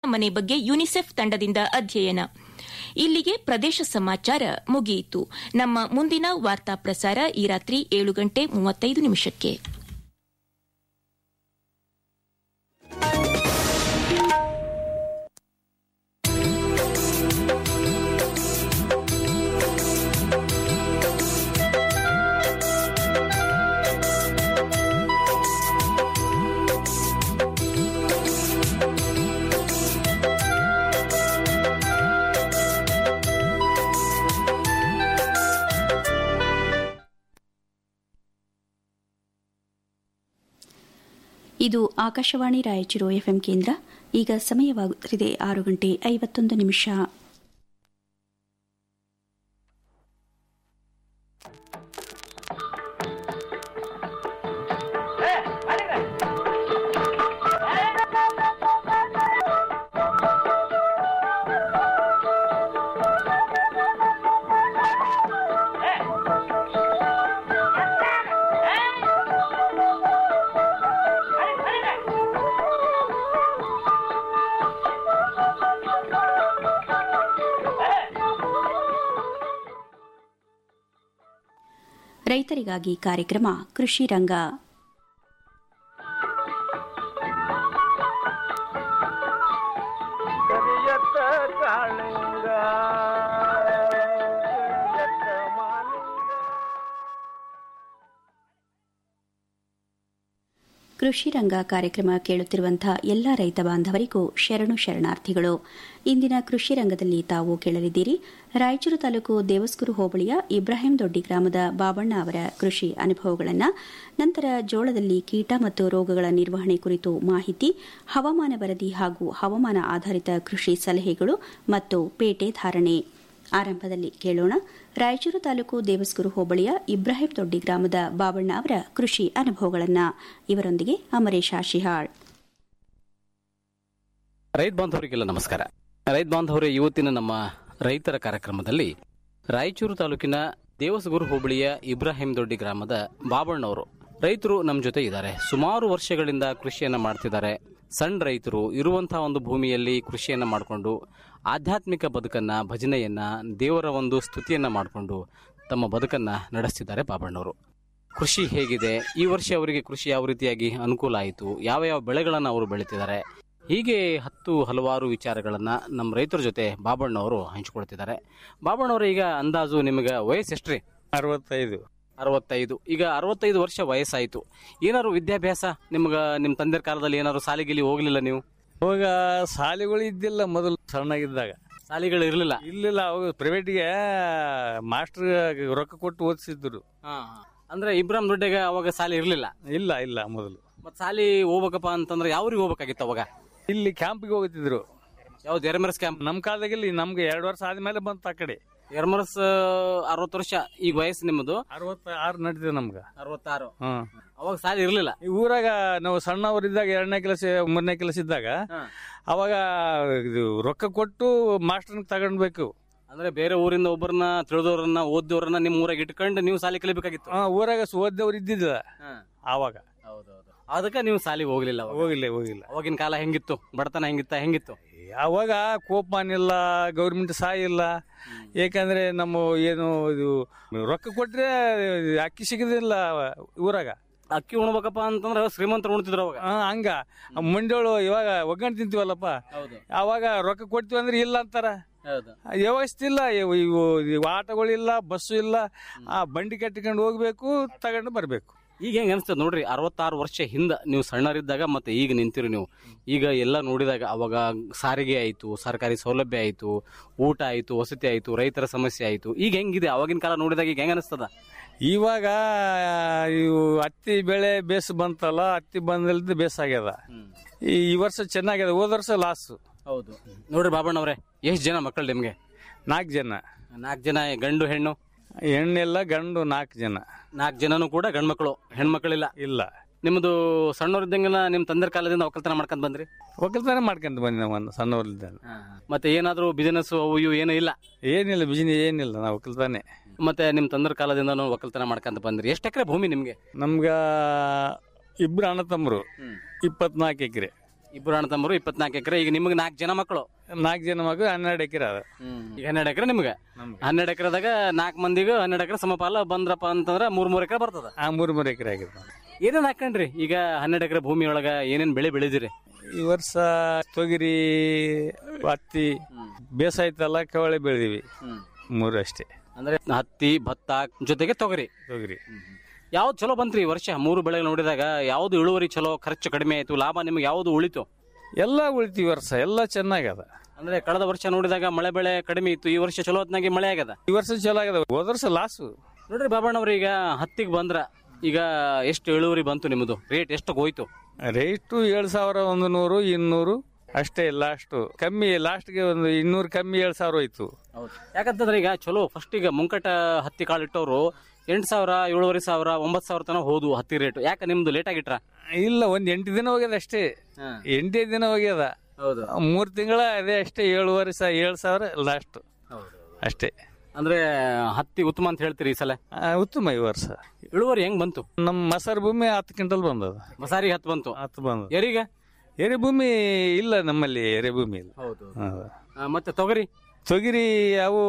ಮನೆ ಬಗ್ಗೆ ಯುನಿಸೆಫ್ ತಂಡದಿಂದ ಅಧ್ಯಯನ ಇಲ್ಲಿಗೆ ಪ್ರದೇಶ ಸಮಾಚಾರ ಮುಗಿಯಿತು ನಮ್ಮ ಮುಂದಿನ ವಾರ್ತಾ ಪ್ರಸಾರ ಈ ರಾತ್ರಿ ಏಳು ಗಂಟೆ ಮೂವತ್ತೈದು ನಿಮಿಷಕ್ಕೆ ಇದು ಆಕಾಶವಾಣಿ ರಾಯಚೂರು ಎಫ್ಎಂ ಕೇಂದ್ರ ಈಗ ಸಮಯವಾಗುತ್ತಿದೆ ಆರು ಗಂಟೆ ಐವತ್ತೊಂದು ನಿಮಿಷ ರೈತರಿಗಾಗಿ ಕಾರ್ಯಕ್ರಮ ಕೃಷಿ ರಂಗ ಕರಿಯತ್ತ ಕಾಳಿಂಗ ಕರಿಯತ್ತ ಮಾಲಿಂಗ ಕೃಷಿ ರಂಗ ಕಾರ್ಯಕ್ರಮ ಕೇಳುತ್ತಿರುವಂತಹ ಎಲ್ಲ ರೈತ ಬಾಂಧವರಿಗೂ ಶರಣು ಶರಣಾರ್ಥಿಗಳು ಇಂದಿನ ಕೃಷಿ ರಂಗದಲ್ಲಿ ತಾವು ಕೇಳಲಿದ್ದೀರಿ ರಾಯಚೂರು ತಾಲೂಕು ದೇವಸ್ಕುರು ಹೋಬಳಿಯ ಇಬ್ರಾಹಿಂ ದೊಡ್ಡಿ ಗ್ರಾಮದ ಬಾಬಣ್ಣ ಅವರ ಕೃಷಿ ಅನುಭವಗಳನ್ನು ನಂತರ ಜೋಳದಲ್ಲಿ ಕೀಟ ಮತ್ತು ರೋಗಗಳ ನಿರ್ವಹಣೆ ಕುರಿತು ಮಾಹಿತಿ ಹವಾಮಾನ ವರದಿ ಹಾಗೂ ಹವಾಮಾನ ಆಧಾರಿತ ಕೃಷಿ ಸಲಹೆಗಳು ಮತ್ತು ಪೇಟೆ ಧಾರಣೆ ಆರಂಭದಲ್ಲಿ ಕೇಳೋಣ ರಾಯಚೂರು ತಾಲೂಕು ದೇವಸ್ಕುರು ಹೋಬಳಿಯ ಇಬ್ರಾಹಿಂ ದೊಡ್ಡಿ ಗ್ರಾಮದ ಬಾಬಣ್ಣ ಅವರ ಕೃಷಿ ಅನುಭವಗಳನ್ನು ಇವರೊಂದಿಗೆ ಅಮರೇಶ ಶಿಹಾಳ್ ರೈತ ಬಾಂಧವರಿಗೆಲ್ಲ ನಮಸ್ಕಾರ ರೈತ ಬಾಂಧವರೇ ಇವತ್ತಿನ ನಮ್ಮ ರೈತರ ಕಾರ್ಯಕ್ರಮದಲ್ಲಿ ರಾಯಚೂರು ತಾಲೂಕಿನ ದೇವಸಗೂರು ಹೋಬಳಿಯ ಇಬ್ರಾಹಿಂ ದೊಡ್ಡಿ ಗ್ರಾಮದ ಬಾಬಣ್ಣವರು ರೈತರು ನಮ್ಮ ಜೊತೆ ಇದ್ದಾರೆ ಸುಮಾರು ವರ್ಷಗಳಿಂದ ಕೃಷಿಯನ್ನ ಮಾಡ್ತಿದ್ದಾರೆ ಸಣ್ಣ ರೈತರು ಇರುವಂತಹ ಒಂದು ಭೂಮಿಯಲ್ಲಿ ಕೃಷಿಯನ್ನ ಮಾಡಿಕೊಂಡು ಆಧ್ಯಾತ್ಮಿಕ ಬದುಕನ್ನ ಭಜನೆಯನ್ನ ದೇವರ ಒಂದು ಸ್ತುತಿಯನ್ನ ಮಾಡಿಕೊಂಡು ತಮ್ಮ ಬದುಕನ್ನ ನಡೆಸ್ತಿದ್ದಾರೆ ಬಾಬಣ್ಣವರು ಕೃಷಿ ಹೇಗಿದೆ ಈ ವರ್ಷ ಅವರಿಗೆ ಕೃಷಿ ಯಾವ ರೀತಿಯಾಗಿ ಅನುಕೂಲ ಆಯಿತು ಯಾವ ಯಾವ ಬೆಳೆಗಳನ್ನು ಅವರು ಬೆಳೀತಿದ್ದಾರೆ ಹೀಗೆ ಹತ್ತು ಹಲವಾರು ವಿಚಾರಗಳನ್ನ ನಮ್ಮ ರೈತರ ಜೊತೆ ಬಾಬಣ್ಣವರು ಹಂಚಿಕೊಳ್ತಿದ್ದಾರೆ ಬಾಬಣ್ಣವರು ಈಗ ಅಂದಾಜು ನಿಮಗೆ ವಯಸ್ಸು ಎಷ್ಟ್ರಿ ಅರವತ್ತೈದು ಅರವತ್ತೈದು ಈಗ ಅರವತ್ತೈದು ವರ್ಷ ವಯಸ್ಸಾಯಿತು ಏನಾದ್ರು ವಿದ್ಯಾಭ್ಯಾಸ ನಿಮ್ಗೆ ನಿಮ್ಮ ತಂದೆ ಕಾಲದಲ್ಲಿ ಏನಾದ್ರು ಸಾಲಿಗಿಲಿ ಹೋಗ್ಲಿಲ್ಲ ನೀವು ಅವಾಗ ಶಾಲೆಗಳು ಇದ್ದಿಲ್ಲ ಮೊದಲು ಸಣ್ಣಗಿದ್ದಾಗ ಸಾಲಿಗಳು ಇರಲಿಲ್ಲ ಇಲ್ಲಿಲ್ಲ ಅವಾಗ ಪ್ರೈವೇಟ್ಗೆ ಮಾಸ್ಟರ್ ರೊಕ್ಕ ಕೊಟ್ಟು ಓದಿಸಿದ್ರು ಅಂದ್ರೆ ಇಬ್ರಾಹಿಂ ದೊಡ್ಡಗ ಅವಾಗ ಸಾಲಿ ಇರಲಿಲ್ಲ ಇಲ್ಲ ಇಲ್ಲ ಮೊದಲು ಮತ್ ಸಾಲಿ ಹೋಗ್ಬೇಕಪ್ಪ ಅಂತಂದ್ರೆ ಯಾವ್ರಿಗೆ ಹೋಗ್ಬೇಕಾಗಿತ್ತು ಅವಾಗ ಇಲ್ಲಿ ಕ್ಯಾಂಪಿಗೆ ಹೋಗ್ತಿದ್ರು ಯಾವ್ದು ಎರ್ಮರಸ್ ಕ್ಯಾಂಪ್ ನಮ್ಮ ಕಾಲದಾಗ ಇಲ್ಲಿ ನಮ್ಗೆ ಎರಡು ವರ್ಷ ಆದ್ಮೇಲೆ ಬಂತು ಆ ಕಡೆ ಎರ್ಮರಸ್ ಅರವತ್ತು ವರ್ಷ ಈಗ ವಯಸ್ಸು ನಿಮ್ಮದು ಅರವತ್ತ ಆರು ನಡೀತದೆ ನಮ್ಗೆ ಅರವತ್ತಾರು ಹ್ಮ್ ಅವಾಗ ಸಾಲಿ ಇರಲಿಲ್ಲ ಈ ಊರಾಗ ನಾವು ಸಣ್ಣವರಿದ್ದಾಗ ಎರಡನೇ ಕೆಲಸ ಮೂರನೇ ಕೆಲಸ ಇದ್ದಾಗ ಅವಾಗ ಇದು ರೊಕ್ಕ ಕೊಟ್ಟು ಮಾಸ್ಟರ್ನ ತಗೊಂಡ್ಬೇಕು ಅಂದ್ರೆ ಬೇರೆ ಊರಿಂದ ಒಬ್ಬರನ್ನ ತಿಳಿದವ್ರನ್ನ ಓದ್ದವ್ರನ್ನ ನಿಮ್ ಊರಾಗ ಇಟ್ಕೊಂಡು ನೀವು ಸಾಲಿ ಕಲಿಬೇಕಾಗಿತ್ತು ಆ, ಊರಾಗ ಓದ್ದವ್ರು ಇದ್ದಿದ್ದ ಆವಾಗ ಅದಕ್ಕೆ ನೀವು ಸಾಲಿಗೆ ಹೋಗ್ಲಿಲ್ಲ ಅವಾಗ. ಹೋಗಿಲ್ಲ ಹೋಗಿಲ್ಲ ಅವಾಗಿನ ಕಾಲ ಹೆಂಗಿತ್ತು ಬಡತನ ಹೆಂಗಿತ್ತ ಹೆಂಗಿತ್ತು ಅವಾಗ ಕೋಪಾನ್ ಇಲ್ಲ ಗೌರ್ಮೆಂಟ್ ಸಹಾಯ ಇಲ್ಲ ಯಾಕಂದ್ರೆ ನಮ್ಮ ಏನು ಇದು ರೊಕ್ಕ ಕೊಟ್ರೆ ಅಕ್ಕಿ ಸಿಗದಿಲ್ಲ ಊರಾಗ ಅಕ್ಕಿ ಉಣ್ಬೇಕಪ್ಪ ಅಂತಂದ್ರೆ ಶ್ರೀಮಂತರು ಉಣ್ತಿದ್ರು ಅವಾಗ ಆ, ಹಂಗ ಮಂಡೋಳು ಇವಾಗ ಒಗ್ಗರಣೆ ತಿಂತೀವಲ್ಲಪ್ಪ ಹೌದು ಅವಾಗ ರೊಕ್ಕ ಕೊಡ್ತೀವಿ ಅಂದ್ರೆ ಇಲ್ಲ ಅಂತಾರ ಹೌದು ವ್ಯವಸ್ಥೆ ಇಲ್ಲ ಇವು ಇವು ಇವು ಆಟೋಗಳಿಲ್ಲ ಬಸ್ಸು ಇಲ್ಲ ಆ ಬಂಡಿ ಕಟ್ಟಿಕೊಂಡು ಹೋಗ್ಬೇಕು ತಗೊಂಡು ಬರ್ಬೇಕು ಈಗ ಹೆಂಗ್ ಅನ್ಸ್ತದೆ ನೋಡ್ರಿ ಅರವತ್ತಾರು ವರ್ಷ ಹಿಂದ ನೀವು ಸಣ್ಣರಿದ್ದಾಗ ಮತ್ತೆ ಈಗ ನಿಂತಿರಿ ನೀವು ಈಗ ಎಲ್ಲ ನೋಡಿದಾಗ ಅವಾಗ ಸಾರಿಗೆ ಆಯ್ತು ಸರ್ಕಾರಿ ಸೌಲಭ್ಯ ಆಯ್ತು ಊಟ ಆಯ್ತು ವಸತಿ ಆಯ್ತು ರೈತರ ಸಮಸ್ಯೆ ಆಯ್ತು ಈಗ ಹೆಂಗಿದೆ ಅವಾಗಿನ ಕಾಲ ನೋಡಿದಾಗ ಈಗ ಹೆಂಗ್ ಅನಿಸ್ತದ ಇವಾಗ ಇವು ಹತ್ತಿ ಬೆಳೆ ಬೇಸ್ ಬಂತಲ್ಲ ಹತ್ತಿ ಬಂದಿಲ್ದ ಬೇಸ್ ಆಗ್ಯದ ಈ ಈ ವರ್ಷ ಚೆನ್ನಾಗ್ಯದ ಹೋದ ವರ್ಷ ಲಾಸ್ ಹೌದು ನೋಡ್ರಿ ಬಾಬಣ್ಣವ್ರೆ ಎಷ್ಟು ಜನ ಮಕ್ಕಳು ನಿಮ್ಗೆ ನಾಲ್ಕು ಜನ ನಾಲ್ಕು ಜನ ಗಂಡು ಹೆಣ್ಣು ಹೆಣ್ಣೆಲ್ಲ ಗಂಡು ನಾಲ್ಕು ಜನ ನಾಲ್ಕು ಜನನು ಕೂಡ ಗಂಡ್ಮಕ್ಳು ಹೆಣ್ಮಕ್ಳಿಲ್ಲ ಇಲ್ಲ ನಿಮ್ದು ಸಣ್ಣವ್ರಿದ್ದಂಗೆಲ್ಲ ನಿಮ್ ತಂದೆ ಕಾಲದಿಂದ ಒಕ್ಕಲ್ತನ ಮಾಡ್ಕೊಂಡ್ ಬಂದ್ರಿ ಒಕ್ಕಲ್ತನ ಮಾಡ್ಕೊಂತ ಬಂದಿ ನಾವು ಸಣ್ಣವ್ರಲ್ಲಿದ್ದ ಮತ್ತೆ ಏನಾದ್ರೂ ಬಿಸಿನೆಸ್ ಅವು ಇವು ಏನೂ ಇಲ್ಲ ಏನಿಲ್ಲ ಬಿಜಿನೆಸ್ ಏನಿಲ್ಲ ನಾವು ಒಕ್ಕಲ್ತಾನೆ ಮತ್ತೆ ನಿಮ್ ತಂದರ ಕಾಲದಿಂದ ಒಕ್ಕಲ್ತನ ಮಾಡ್ಕೊಂತ ಬಂದ್ರಿ ಎಷ್ಟು ಎಕರೆ ಭೂಮಿ ನಿಮ್ಗೆ ನಮ್ಗ ಇಬ್ರು ಅಣ್ಣ ತಮ್ಮರು ಇಪ್ಪತ್ನಾಲ್ಕು ಎಕರೆ ಇಬ್ಬರು ಅಣ್ಣ ತಮ್ಮರು ಇಪ್ಪತ್ನಾಲ್ಕು ಎಕರೆ ಈಗ ನಿಮ್ಗೆ ನಾಲ್ಕು ಜನ ಮಕ್ಕಳು ನಾಲ್ಕು ಜನ ಮಗು ಹನ್ನೆರಡು ಎಕರೆ ಅದ ಈಗ ಹನ್ನೆರಡು ಎಕರೆ ನಿಮ್ಗೆ ನಮ್ಗೆ. ಹನ್ನೆರಡು ಎಕರೆದಾಗ ನಾಲ್ಕು ಮಂದಿಗೂ ಹನ್ನೆರಡು ಎಕರೆ ಸಮಪಾಲ ಬಂದ್ರಪ್ಪ ಅಂತಂದ್ರೆ ಮೂರ್ ಮೂರ್ ಎಕರೆ ಬರ್ತದ ಆ ಮೂರು ಮೂರು ಎಕರೆ ಆಗಿದೆ ಏನೇನ್ ಹಾಕಣ್ರಿ ಈಗ ಹನ್ನೆರಡು ಎಕರೆ ಭೂಮಿ ಒಳಗ ಏನೇನ್ ಬೆಳೆ ಬೆಳೆದಿರಿ ಈ ವರ್ಷ ತೊಗರಿ ಹತ್ತಿ ಬೇಸಾಯ್ತಲ್ಲ ಕವಳೆ ಬೆಳೆದಿವಿ ಮೂರು ಅಷ್ಟೇ ಅಂದ್ರೆ ಹತ್ತಿ ಭತ್ತ ಜೊತೆಗೆ ತೊಗರಿ ತೊಗರಿ ಯಾವ್ದು ಚಲೋ ಬಂತ್ರಿ ಈ ವರ್ಷ ಮೂರು ಬೆಳೆಗಳು ನೋಡಿದಾಗ ಯಾವ್ದು ಇಳುವರಿ ಚಲೋ ಖರ್ಚು ಕಡಿಮೆ ಆಯ್ತು ಲಾಭ ನಿಮ್ಗೆ ಯಾವ್ದು ಉಳಿತು ಎಲ್ಲ ಉಳಿತು ಈ ವರ್ಷ ಎಲ್ಲ ಚೆನ್ನಾಗದ ಅಂದ್ರೆ ಕಳೆದ ವರ್ಷ ನೋಡಿದಾಗ ಮಳೆ ಬೆಳೆ ಕಡಿಮೆ ಇತ್ತು ಈ ವರ್ಷ ಚಲೋ ಹೊತ್ನಾಗೆ ಮಳೆ ಆಗ್ಯದ ಈ ವರ್ಷ ಚಲೋ ಆಗ್ಯದ ಹೋದ ವರ್ಷ ಲಾಸು ನೋಡ್ರಿ ಬಾಬಣ್ಣವ್ರ ಈಗ ಹತ್ತಿಗೆ ಬಂದ್ರ ಈಗ ಎಷ್ಟು ಇಳುವರಿ ಬಂತು ನಿಮ್ಮದು ರೇಟ್ ಎಷ್ಟು ಹೋಯ್ತು ರೇಟು ಏಳು ಸಾವಿರ ಒಂದು ನೂರು ಇನ್ನೂರು ಅಷ್ಟೇ ಲಾಸ್ಟ್ ಕಮ್ಮಿ ಲಾಸ್ಟ್ಗೆ ಒಂದು ಇನ್ನೂರು ಕಮ್ಮಿ ಏಳು ಸಾವಿರ ಹೋಯ್ತು ಯಾಕಂತಂದ್ರೆ ಈಗ ಚಲೋ ಫಸ್ಟ್ ಈಗ ಮುಂಕಟ ಹತ್ತಿ ಕಾಳು ಇಟ್ಟವ್ರು ಎಂಟು ಸಾವಿರ ಏಳುವರೆ ಸಾವಿರ ಒಂಬತ್ತು ಸಾವಿರ ತನಕ ಹೋದು ಹತ್ತಿ ರೇಟ್ ಯಾಕೆ ನಿಮ್ದು ಲೇಟ್ ಆಗಿಟ್ರ ಇಲ್ಲ ಒಂದ್ ಎಂಟು ದಿನ ಹೋಗ್ಯದ ಅಷ್ಟೇ ಎಂಟೇ ದಿನ ಹೋಗ್ಯದ ಹೌದು ಮೂರ್ ತಿಂಗಳ ಅದೇ ಅಷ್ಟೇ ಏಳುವರೆ ಸಾವಿರ ಏಳು ಸಾವಿರ ಲಾಸ್ಟ್ ಅಷ್ಟೇ ಅಂದ್ರೆ ಹತ್ತಿ ಉತ್ತಮ ಅಂತ ಹೇಳ್ತೀರಿ ಈ ಸಲ ಆ, ಉತ್ತಮ ಈ ವರ್ಷ ಇಳುವರಿ ಹೆಂಗ್ ಬಂತು ನಮ್ಮ ಮಸಾರ್ ಭೂಮಿ ಹತ್ತು ಕ್ವಿಂಟಲ್ ಬಂದದ ಮಸಾರಿಗೆ ಹತ್ತು ಬಂತು ಹತ್ತು ಬಂದದ ಎರಿಗೆ ಎರೆ ಭೂಮಿ ಇಲ್ಲ ನಮ್ಮಲ್ಲಿ ಎರೆ ಭೂಮಿ ಇಲ್ಲ ಹೌದು ಹೌದು. ಮತ್ತೆ ತೊಗರಿ ತೊಗರಿ ಅವು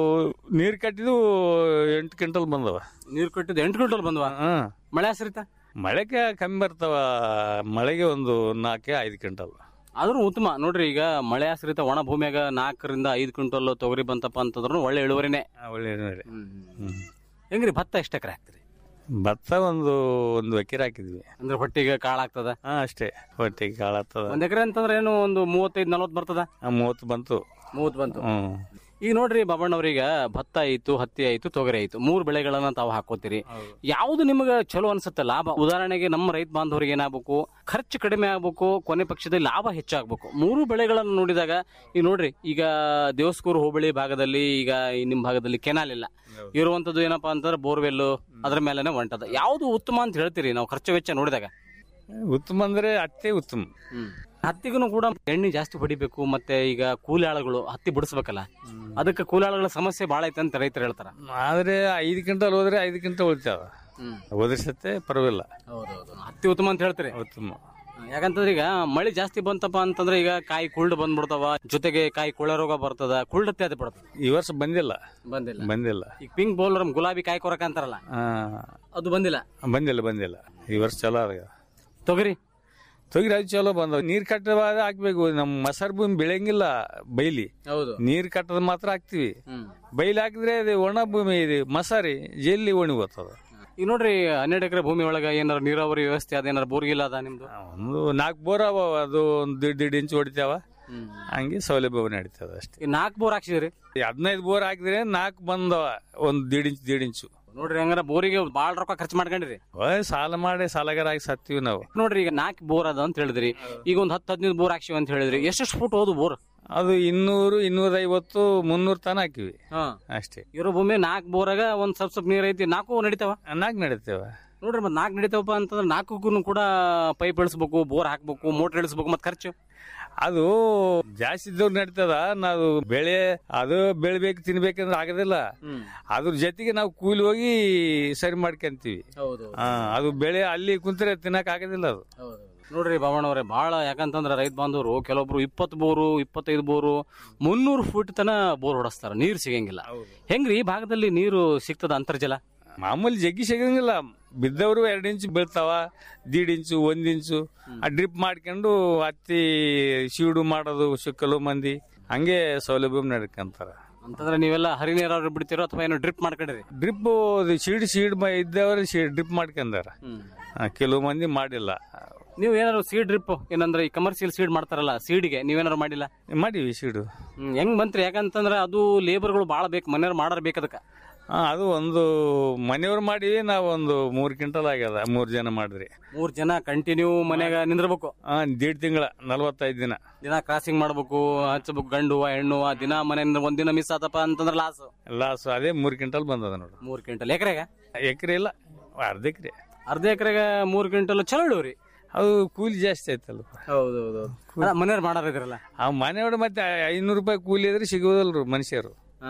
ನೀರ್ ಕಟ್ಟಿದ್ದು ಎಂಟು ಕ್ವಿಂಟಲ್ ಬಂದವ ನೀರು ಕಟ್ಟಿದ್ದು ಎಂಟು ಕ್ವಿಂಟಲ್ ಬಂದ್ವಾ ಹಾ ಮಳೆ ಹಸಿರಿತ ಮಳೆಗೆ ಕಮ್ಮಿ ಬರ್ತಾವ ಮಳೆಗೆ ಒಂದು ನಾಲ್ಕೆ ಐದು ಕ್ವಿಂಟಲ್ ಆದ್ರೂ ಉತ್ತಮ ನೋಡ್ರಿ ಈಗ ಮಳೆ ಆಶ್ರಿತ ಒಣ ಭೂಮಿಯಾಗ ನಾಲ್ಕರಿಂದ ಐದು ಕ್ವಿಂಟಲ್ ತೊಗರಿ ಬಂತಪ್ಪ ಅಂತಂದ್ರು ಒಳ್ಳೆ ಇಳುವರಿನೇ ಆ, ಒಳ್ಳೆ ಇಳುವರಿ. ಹ್ಮ್. ಹೆಂಗ್ರಿ ಭತ್ತ ಎಷ್ಟು ಎಕರೆ ಹಾಕ್ತಿರಿ ಭತ್ತ ಒಂದು ಒಂದು ಎಕರೆ ಹಾಕಿದ್ವಿ ಅಂದ್ರೆ ಹೊಟ್ಟಿಗೆ ಕಾಳು ಆಗ್ತದ ಹಾ ಅಷ್ಟೇ ಹೊಟ್ಟೆಗೆ ಕಾಳತ್ತದ ಒಂದ್ ಎಕರೆ ಅಂತಂದ್ರೆ ಏನು ಒಂದು ಮೂವತ್ತೈದು ನಲ್ವತ್ತು ಬರ್ತದ ಆ, ಮೂವತ್ತು ಬಂತು ಮೂವತ್ತು ಬಂತು ಹ್ಮ್ ಈಗ ನೋಡ್ರಿ ಬಾಬಣ್ಣವ್ರೀಗ ಭತ್ತ ಆಯ್ತು ಹತ್ತಿ ಆಯ್ತು ತೊಗರಿ ಆಯ್ತು ಮೂರು ಬೆಳೆಗಳನ್ನ ತಾವು ಹಾಕೋತೀರಿ ಯಾವ್ದು ನಿಮ್ಗೆ ಚಲೋ ಅನ್ಸುತ್ತೆ ಲಾಭ ಉದಾಹರಣೆಗೆ ನಮ್ಮ ರೈತ ಬಾಂಧವರಿಗೆ ಏನಾಗಬೇಕು ಖರ್ಚು ಕಡಿಮೆ ಆಗ್ಬೇಕು ಕೊನೆ ಪಕ್ಷದಲ್ಲಿ ಲಾಭ ಹೆಚ್ಚಾಗಬೇಕು ಮೂರು ಬೆಳೆಗಳನ್ನು ನೋಡಿದಾಗ ಈಗ ನೋಡ್ರಿ ಈಗ ದೇವಸ್ಕೂರು ಹೋಬಳಿ ಭಾಗದಲ್ಲಿ ಈಗ ಈ ನಿಮ್ಮ ಭಾಗದಲ್ಲಿ ಕೆನಾಲ್ ಇಲ್ಲ ಇರುವಂತದ್ದು ಏನಪ್ಪಾ ಅಂತಂದ್ರೆ ಬೋರ್ವೆಲ್ ಅದ್ರ ಮೇಲೆನೆ ಹೊಂಟದ ಯಾವ್ದು ಉತ್ತಮ ಅಂತ ಹೇಳ್ತೀರಿ ನಾವು ಖರ್ಚು ವೆಚ್ಚ ನೋಡಿದಾಗ ಉತ್ತಮ ಅಂದ್ರೆ ಅತ್ತೆ ಉತ್ತಮ ಹತ್ತಿಗೂ ಕೂಡ ಎಣ್ಣೆ ಜಾಸ್ತಿ ಹೊಡಿಬೇಕು ಮತ್ತೆ ಈಗ ಕೂಲಿ ಆಳುಗಳು ಹತ್ತಿ ಬಿಡಿಸ್ಬೇಕಲ್ಲ ಅದಕ್ಕೆ ಕೂಲಿ ಆಳುಗಳ ಸಮಸ್ಯೆ ಬಾಳ ಐತೆ ಅಂತ ರೈತರು ಹೇಳ್ತಾರ ಆದ್ರೆ ಐದು ಕ್ವಿಂಟಲ್ ಹೋದ್ರೆ ಐದು ಕ್ವಿಂಟಲ್ ಉಳಿತಾವ ಹೋದ್ರ ಸತ್ತೆ ಪರವಾಗಿಲ್ಲ ಹತ್ತಿ ಉತ್ತಮ ಅಂತ ಹೇಳ್ತೀರಿ ಉತ್ತಮ ಯಾಕಂತಂದ್ರೆ ಈಗ ಮಳೆ ಜಾಸ್ತಿ ಬಂತಪ್ಪ ಅಂತಂದ್ರೆ ಈಗ ಕಾಯಿ ಕುಳ್ಳು ಬಂದ್ಬಿಡ್ತಾವ ಜೊತೆಗೆ ಕಾಯಿ ಕುಳ ರೋಗ ಬರ್ತದ ಕುಳ್ಳತ್ತೆ ಅದು ಬಿಡ್ತದ ಈ ವರ್ಷ ಬಂದಿಲ್ಲ ಬಂದಿಲ್ಲ ಬಂದಿಲ್ಲ ಈಗ ಪಿಂಕ್ ಬೌಲರ್ ಗುಲಾಬಿ ಕಾಯಿ ಕೊರಕ ಅಂತಾರಲ್ಲ ಆ, ಅದು ಬಂದಿಲ್ಲ ಬಂದಿಲ್ಲ ಬಂದಿಲ್ಲ ಈ ವರ್ಷ ಚಲೋ ಅದ ತೊಗರಿ ತೊಗರಿ ಅದು ಚಲೋ ಬಂದವ ನೀರ್ ಕಟ್ಟವಾದ ಹಾಕ್ಬೇಕು ನಮ್ಮ ಮಸಾರ್ ಭೂಮಿ ಬೆಳೆಯಂಗಿಲ್ಲ ಬೈಲಿ ಹೌದು ನೀರ್ ಕಟ್ಟದ ಮಾತ್ರ ಹಾಕ್ತಿವಿ ಬೈಲಿ ಹಾಕಿದ್ರೆ ಅದು ಒಣ ಭೂಮಿ ಇದೆ ಮಸಾರಿ ಜಲ್ಲಿ ಒಣಗಿ ಹೋಗ್ತದ ಈಗ ನೋಡ್ರಿ ಹನ್ನೆರಡು ಎಕರೆ ಭೂಮಿ ಒಳಗ ಏನಾರ ನೀರಾವರಿ ವ್ಯವಸ್ಥೆ ಅದೇನಾರ ಬೋರ್ಗಿಲ್ಲ ಅದ ನಿಮ್ದು ಒಂದು ನಾಲ್ಕು ಬೋರ್ ಅವ ಅದು ಒಂದು ದಿಡ್ ದಿಡ್ ಇಂಚು ಹೊಡಿತಾವ ಹಂಗೆ ಸೌಲಭ್ಯ ನಡೀತದ ಅಷ್ಟೇ ಈ ನಾಲ್ಕು ಬೋರ್ ಹಾಕ್ಸಿದ್ರಿ ಈ ಹದಿನೈದು ಬೋರ್ ಹಾಕಿದ್ರೆ ನಾಲ್ಕು ಬಂದವ ಒಂದು ದಿಡ್ ಇಂಚು ದಿಡ್ ಇಂಚು ನೋಡ್ರಿ ಹಂಗಾರ ಬೋರಿಗೆ ಬಾಳ ರೊಕ್ಕ ಖರ್ಚು ಮಾಡ್ಕೊಂಡ್ರಿ ಓಯ್ ಸಾಲ ಮಾಡಿ ಸಾಲಗಾರ ಆಗಿ ಸತ್ತೀವಿ ನಾವು ನೋಡ್ರಿ ಈಗ ನಾಲ್ಕು ಬೋರ್ ಅದ ಅಂತ ಹೇಳಿದ್ರಿ ಈಗ ಒಂದ್ ಹತ್ತು ಹದಿನೈದು ಬೋರ್ ಹಾಕ್ಸಿವಿ ಅಂತ ಹೇಳಿದ್ರಿ ಎಷ್ಟೆಷ್ಟು ಫುಟ್ ಹೋದು ಬೋರ್ ಅದು ಇನ್ನೂರು ಇನ್ನೂರ ಐವತ್ತು ಮುನ್ನೂರು ತನ ಹಾಕಿವಿ ಹಾ ಅಷ್ಟೇ ಇರೋ ಭೂಮಿ ನಾಲ್ಕು ಬೋರಾಗ ಒಂದ್ ಸ್ವಲ್ಪ ಸ್ವಲ್ಪ ನೀರ್ ಐತಿ ನಾಲ್ಕು ನಡಿತಾವ ನಾಲ್ಕು ನಡೀತೇವ ನೋಡ್ರಿ ಮತ್ ನಾಲ್ಕು ನಡಿತಾವಪ್ಪ ಅಂತಂದ್ರೆ ನಾಲ್ಕಕ್ಕೂ ಕೂಡ ಪೈಪ್ ಇಳಿಸ್ಬೇಕು ಬೋರ್ ಹಾಕ್ಬೇಕು ಮೋಟರ್ ಇಳಿಸ್ಬೇಕು ಮತ್ ಖರ್ಚು ಅದು ಜಾಸ್ತಿ ಇದ್ದವ್ರು ನಡೀತದ ನಾವು ಬೆಳೆ ಅದು ಬೆಳಿಬೇಕು ತಿನ್ಬೇಕಂದ್ರೆ ಆಗೋದಿಲ್ಲ ಅದ್ರ ಜೊತೆಗೆ ನಾವು ಕೂಲಿ ಹೋಗಿ ಸರಿ ಮಾಡ್ಕೊಂತೀವಿ ಹೌದು ಆ, ಅದು ಬೆಳೆ ಅಲ್ಲಿ ಕುಂತ್ರೆ ತಿನ್ನಕ್ ಆಗೋದಿಲ್ಲ ಅದು ನೋಡ್ರಿ ಬಾವಣ್ಣವ್ರೆ ಬಹಳ ಯಾಕಂತಂದ್ರೆ ರೈತ ಬಾಂಧವರು ಕೆಲವೊಬ್ರು ಇಪ್ಪತ್ತು ಬೋರು ಇಪ್ಪತ್ತೈದು ಬೋರು ಮುನ್ನೂರು ಫೀಟ್ ತನ ಬೋರ್ ಹೊಡಸ್ತಾರ ನೀರು ಸಿಗಂಗಿಲ್ಲ ಹೆಂಗ್ರಿ ಈ ಭಾಗದಲ್ಲಿ ನೀರು ಸಿಗ್ತದ ಅಂತರ್ಜಲ ಮಾಮೂಲಿ ಜಗ್ಗಿ ಸಿಗಂಗಿಲ್ಲ ಬಿದ್ದವರು ಎರಡು ಇಂಚು ಬೀಳ್ತಾವ ದೀಡ್ ಇಂಚು ಒಂದ್ ಇಂಚು ಆ ಡ್ರಿಪ್ ಮಾಡ್ಕೊಂಡು ಹತ್ತಿ ಶೀಡು ಮಾಡೋದು ಶು- ಕೆಲವು ಮಂದಿ ಹಂಗೆ ಸೌಲಭ್ಯ ನಡ್ಕಂತಾರ ಅಂತಂದ್ರೆ ನೀವೆಲ್ಲ ಹರಿ ನೀರಾವರಿ ಬಿಡ್ತಿರೋ ಅಥವಾ ಏನೋ ಡ್ರಿಪ್ ಮಾಡ್ಕೊಂಡಿರಿ ಡ್ರಿಪ್ ಶೀಡ್ ಶೀಡ್ ಇದ್ದವ್ರು ಡ್ರಿಪ್ ಮಾಡ್ಕೊಂಡಾರ ಆ, ಕೆಲವು ಮಂದಿ ಮಾಡಿಲ್ಲ ನೀವು ಏನಾದ್ರು ಸೀಡ್ ಡ್ರಿಪ್ ಏನಂದ್ರೆ ಈ ಕಮರ್ಷಿಯಲ್ ಸೀಡ್ ಮಾಡ್ತಾರಲ್ಲ ಸೀಡ್ಗೆ ನೀವೇನಾದ್ರು ಮಾಡಿಲ್ಲ ಮಾಡಿವಿ ಶೀಡು ಹ್ಮ್, ಹೆಂಗ್ ಬಂತ್ರಿ ಯಾಕಂತಂದ್ರೆ ಅದು ಲೇಬರ್ಗಳು ಬಾಳ ಬೇಕು ಮನೆಯವ್ರು ಮಾಡಾರ ಬೇಕದಕ್ಕ ಆ, ಅದು ಒಂದು ಮನೆಯವ್ರು ಮಾಡಿವಿ ನಾವು ಒಂದು ಮೂರ್ ಕ್ವಿಂಟಲ್ ಆಗ್ಯದ ಮೂರ್ ಜನ ಮಾಡಿದ್ರಿ ಮೂರ್ ಜನ ಕಂಟಿನ್ಯೂ ಮನ್ಯಾಗ ನಿಂದ್ರಬೇಕು ಆ ದೀಡ್ ತಿಂಗಳ ನಲ್ವತ್ತೈದು ದಿನ ದಿನ ಕ್ರಾಸಿಂಗ್ ಮಾಡ್ಬೇಕು ಹಚ್ಚಬೇಕು ಗಂಡು ಹೆಣ್ಣು ದಿನ ಮನೆಯಿಂದ ಒಂದಿನ ಮಿಸ್ ಆತಪ್ಪ ಅಂತಂದ್ರೆ ಲಾಸ್ ಲಾಸ್ ಅದೇ ಮೂರ್ ಕ್ವಿಂಟಲ್ ಬಂದದ ನೋಡು ಮೂರ್ ಕ್ವಿಂಟಲ್ ಎಕರೆಗ ಎಕರೆ ಇಲ್ಲ ಅರ್ಧ ಎಕರೆ ಅರ್ಧ ಎಕರೆಗ ಮೂರ್ ಕ್ವಿಂಟಲ್ ಚಲೋ ಇಳುವರಿ ಅದು ಕೂಲಿ ಜಾಸ್ತಿ ಆಯ್ತಲ್ಲ ಹೌದು ಹೌದು ಮನೆಯವ್ರು ಮಾಡಾರ ಇದ್ರಲ್ಲ ಆ ಮನೆಯವ್ರು ಮತ್ತೆ ಐನೂರು ರೂಪಾಯಿ ಕೂಲಿ ಇದ್ರೆ ಸಿಗೋದಲ್ರು ಮನುಷ್ಯರು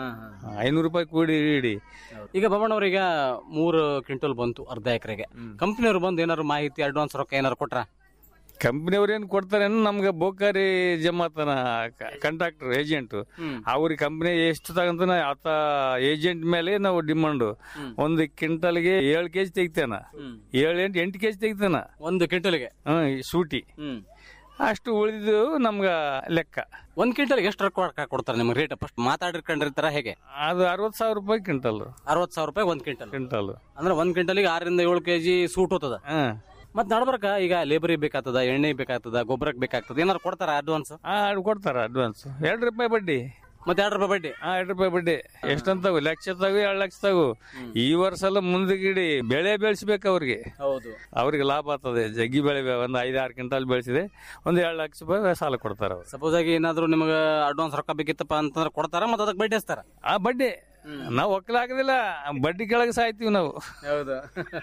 ಐನೂರು ರೂಪಾಯಿ ಕೂಲಿ ಇಡಿ ಈಗ ಬಮ್ಮಣ್ಣವ್ರೀಗ ಮೂರು ಕ್ವಿಂಟಲ್ ಬಂತು ಅರ್ಧ ಎಕರೆಗೆ ಕಂಪ್ನಿಯವ್ರು ಬಂದು ಏನಾದ್ರು ಮಾಹಿತಿ ಅಡ್ವಾನ್ಸ್ ರೊಕ್ಕ ಏನಾರು ಕೊಟ್ರ ಕಂಪ್ನಿಯವ್ರು ಏನ್ ಕೊಡ್ತಾರೆ ನಮ್ಗೆ ಬೋಕಾರಿ ಜಮಾತನ ಕಂಟ್ರಾಕ್ಟರ್ ಏಜೆಂಟ್ ಅವ್ರಿಗೆ ಕಂಪ್ನಿ ಎಷ್ಟು ತಗಂತಾನ ಆತ ಏಜೆಂಟ್ ಮೇಲೆ ನಾವು ಡಿಮಾಂಡ್ ಒಂದು ಕ್ವಿಂಟಲ್ಗೆ ಏಳು ಕೆಜಿ ತೆಗಿತಾನ ಏಳು ಎಂಟು ಎಂಟು ಕೆಜಿ ತೆಗಿತಾನ ಒಂದು ಕ್ವಿಂಟಲ್ಗೆ ಹ್ಮ್ ಈ ಸೂಟಿ ಹ್ಮ್ ಅಷ್ಟು ಉಳಿದು ನಮ್ಗ ಲೆಕ್ಕ ಒಂದ್ ಕ್ವಿಂಟಲ್ ಎಷ್ಟು ರೊಕ್ಕ ಕೊಡ್ತಾರೆ ನಿಮ್ಗೆ ರೇಟ್ ಫಸ್ಟ್ ಮಾತಾಡಿರ್ಕೊಂಡಿರ್ತಾರ ಹೇಗೆ ಅದು ಅರವತ್ತು ಸಾವಿರ ರೂಪಾಯಿ ಕ್ವಿಂಟಲ್ ಅರವತ್ ಸಾವಿರ ರೂಪಾಯಿ ಒಂದ್ ಕ್ವಿಂಟಲ್ ಕ್ವಿಂಟಲ್ ಅಂದ್ರೆ ಒಂದ್ ಕ್ವಿಂಟಲ್ಗೆ ಆರರಿಂದ ಏಳು ಕೆಜಿ ಸೂಟ್ ಹೋಗ್ತದ ಹ್ಮ್ ಮತ್ ನಡ್ಬರ್ಕ ಈಗ ಲೇಬರಿಗೆ ಬೇಕಾಗ್ತದ ಎಣ್ಣೆ ಬೇಕಾಗ್ತದ ಗೊಬ್ಬರಕ್ಕೆ ಬೇಕಾಗ್ತದ ಏನಾರು ಕೊಡ್ತಾರ ಅಡ್ವಾನ್ಸ್ ಆ ಅದು ಕೊಡ್ತಾರ ಅಡ್ವಾನ್ಸ್ ಎರಡು ರೂಪಾಯಿ ಬಡ್ಡಿ ಮತ್ತೆ ಎರಡು ರೂಪಾಯಿ ಬಡ್ಡಿ ಹಾ ಎರಡು ರೂಪಾಯಿ ಬಡ್ಡಿ ಎಷ್ಟಂತಾಗು ಲಕ್ಷ ತಗು ಎರಡು ಲಕ್ಷ ತಗು ಈ ವರ್ಷ ಎಲ್ಲ ಮುಂದಗಿಡಿ ಬೆಳೆ ಬೆಳೆಸ್ಬೇಕು ಅವ್ರಿಗೆ ಹೌದು ಅವ್ರಿಗೆ ಲಾಭ ಆಗ್ತದೆ ಜಗ್ಗಿ ಬೆಳೆ ಬೆ- ಒಂದು ಐದು ಆರು ಕ್ವಿಂಟಲ್ ಬೆಳೆಸಿದೆ ಒಂದು ಎರಡು ಲಕ್ಷ ರೂಪಾಯಿ ಸಾಲ ಕೊಡ್ತಾರ ಅವ್ರು ಸಪೋಸ್ ಆಗಿ ಏನಾದ್ರು ನಿಮಗೆ ಅಡ್ವಾನ್ಸ್ ರೊಕ್ಕ ಬೇಕಿತ್ತಪ್ಪ ಅಂತಂದ್ರೆ ಕೊಡ್ತಾರ ಮತ್ತೆ ಅದಕ್ಕೆ ಬಡ್ಡಿ ಹಚ್ತಾರ ಆ ಬಡ್ಡಿ ನಾವು ಒಕ್ಕಲಾಗದಿಲ್ಲ ಬಡ್ಡಿ ಕೆಳಗೆ ಸಾಯ್ತೀವಿ ನಾವು ಹೌದು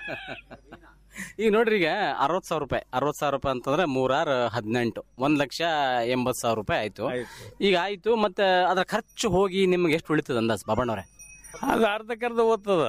ಈಗ ನೋಡ್ರಿ ಈಗ ಅರವತ್ ಸಾವಿರ ರೂಪಾಯಿ ಅರವತ್ ಸಾವಿರ ರೂಪಾಯಿ ಅಂತಂದ್ರೆ ಮೂರಾರು ಹದಿನೆಂಟು ಒಂದ್ ಲಕ್ಷ ಎಂಬತ್ ಸಾವಿರ ರೂಪಾಯಿ ಆಯ್ತು ಈಗ ಆಯ್ತು ಮತ್ತೆ ಅದ್ರ ಖರ್ಚು ಹೋಗಿ ನಿಮ್ಗೆ ಎಷ್ಟು ಉಳಿತದ ಅಂದಾಜ್ ಬಾಬಣ್ಣವ್ರೆ ಅದು ಅರ್ಧಕ್ಕರ್ಧ ಓದ್ತದ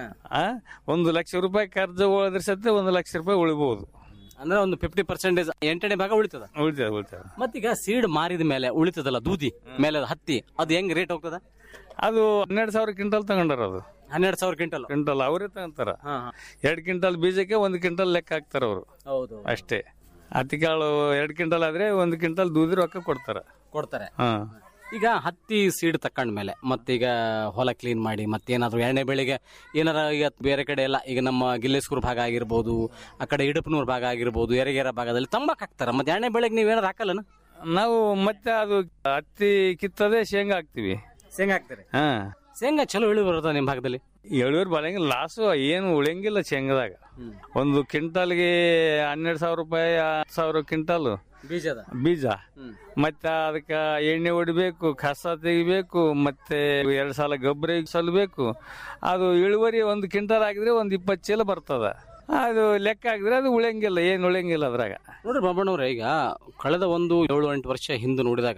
ಆ ಒಂದು ಲಕ್ಷ ರೂಪಾಯಿ ಖರ್ಚು ಹೋದ್ರೆ ಸತ್ಯ ಒಂದು ಲಕ್ಷ ರೂಪಾಯಿ ಉಳಿಬಹುದು ಅಂದ್ರೆ ಒಂದು ಫಿಫ್ಟಿ ಪರ್ಸೆಂಟೇಜ್ ಎಂಟನೇ ಭಾಗ ಉಳಿತದ ಉಳಿತದ ಉಳಿತದ ಮತ್ತೀಗ ಸೀಡ್ ಮಾರಿದ ಮೇಲೆ ಉಳಿತದಲ್ಲ ದೂದಿ ಮೇಲೆ ಅದು ಹತ್ತಿ ಅದು ಹೆಂಗ್ ರೇಟ್ ಹೋಗ್ತದ ಅದು ಹನ್ನೆರಡು ಸಾವಿರ ಕ್ವಿಂಟಲ್ ತಗೊಂಡಾರ ಅದು ಹನ್ನೆರಡು ಸಾವಿರ ಕ್ವಿಂಟಲ್ ಕ್ವಿಂಟಲ್ ಅವರೇ ತಗೊಂತಾರ ಹಾ ಹಾ ಎರಡು ಕ್ವಿಂಟಲ್ ಬೀಜಕ್ಕೆ ಒಂದು ಕ್ವಿಂಟಲ್ ಲೆಕ್ಕ ಹಾಕ್ತಾರ ಅವರು ಹೌದು ಅಷ್ಟೇ ಹತ್ತಿಕಾಳು ಎರಡು ಕ್ವಿಂಟಲ್ ಆದ್ರೆ ಒಂದು ಕ್ವಿಂಟಲ್ ದೂದಿ ರೊಕ್ಕ ಕೊಡ್ತಾರ ಕೊಡ್ತಾರೆ ಹಾ ಈಗ ಹತ್ತಿ ಸೀಡ್ ತಕೊಂಡ್ಮೇಲೆ ಮತ್ತೀಗ ಹೊಲ ಕ್ಲೀನ್ ಮಾಡಿ ಮತ್ತೇನಾದ್ರು ಎಣ್ಣೆ ಬೆಳೆಗೆ ಏನಾರ ಈಗ ಬೇರೆ ಕಡೆ ಎಲ್ಲ ಈಗ ನಮ್ಮ ಗಿಲ್ಲೇಸ್ಕೂರ್ ಭಾಗ ಆಗಿರ್ಬೋದು ಆ ಕಡೆ ಇಡಪನೂರ್ ಭಾಗ ಆಗಿರ್ಬೋದು ಎರೆಗೆರೆ ಭಾಗದಲ್ಲಿ ತಂಬಾಕ್ ಹಾಕ್ತಾರ ಮತ್ತೆ ಎಣ್ಣೆ ಬೆಳೆಗೆ ನೀವೇನಾರು ಹಾಕಲ್ಲನ ನಾವು ಮತ್ತೆ ಅದು ಹತ್ತಿ ಕಿತ್ತದೆ ಶೇಂಗಾ ಹಾಕ್ತಿವಿ ಶೇಂಗಾ ಹಾಕ್ತಾರೆ ಹಾ ಶೇಂಗಾ ಚಲೋ ಇಳಿ ಬರ್ತದ ನಿಮ್ಮ ಭಾಗದಲ್ಲಿ ಎಳುವರ್ ಬರಂಗಿಲ್ಲ ಲಾಸು ಏನು ಉಳಿಯಂಗಿಲ್ಲ ಶೇಂಗಾದಾಗ ಒಂದು ಕ್ವಿಂಟಲ್ಗೆ ಹನ್ನೆರಡು ಸಾವಿರ ರೂಪಾಯಿ ಹತ್ತು ಸಾವಿರ ಕ್ವಿಂಟಲ್ ಬೀಜದ ಬೀಜ ಮತ್ತೆ ಅದಕ್ಕೆ ಎಣ್ಣೆ ಹೊಡಿಬೇಕು ಕಸ ತೆಗಿಬೇಕು ಮತ್ತೆ ಎರಡು ಸಲ ಗೊಬ್ಬರ ಸಲ್ಬೇಕು ಅದು ಇಳುವರಿ ಒಂದು ಕ್ವಿಂಟಲ್ ಆಗಿದ್ರೆ ಒಂದು ಇಪ್ಪತ್ತು ಚೀಲ ಬರ್ತದ ಅದು ಲೆಕ್ಕ ಆಗಿದ್ರೆ ಅದು ಉಳಿಯಂಗಿಲ್ಲ ಏನು ಉಳಿಯಂಗಿಲ್ಲ ಅದ್ರಾಗ ನೋಡ್ರಿ ಬಾಬಣ್ಣವ್ರೆ ಈಗ ಕಳೆದ ಒಂದು ಏಳು ಎಂಟು ವರ್ಷ ಹಿಂದೆ ನೋಡಿದಾಗ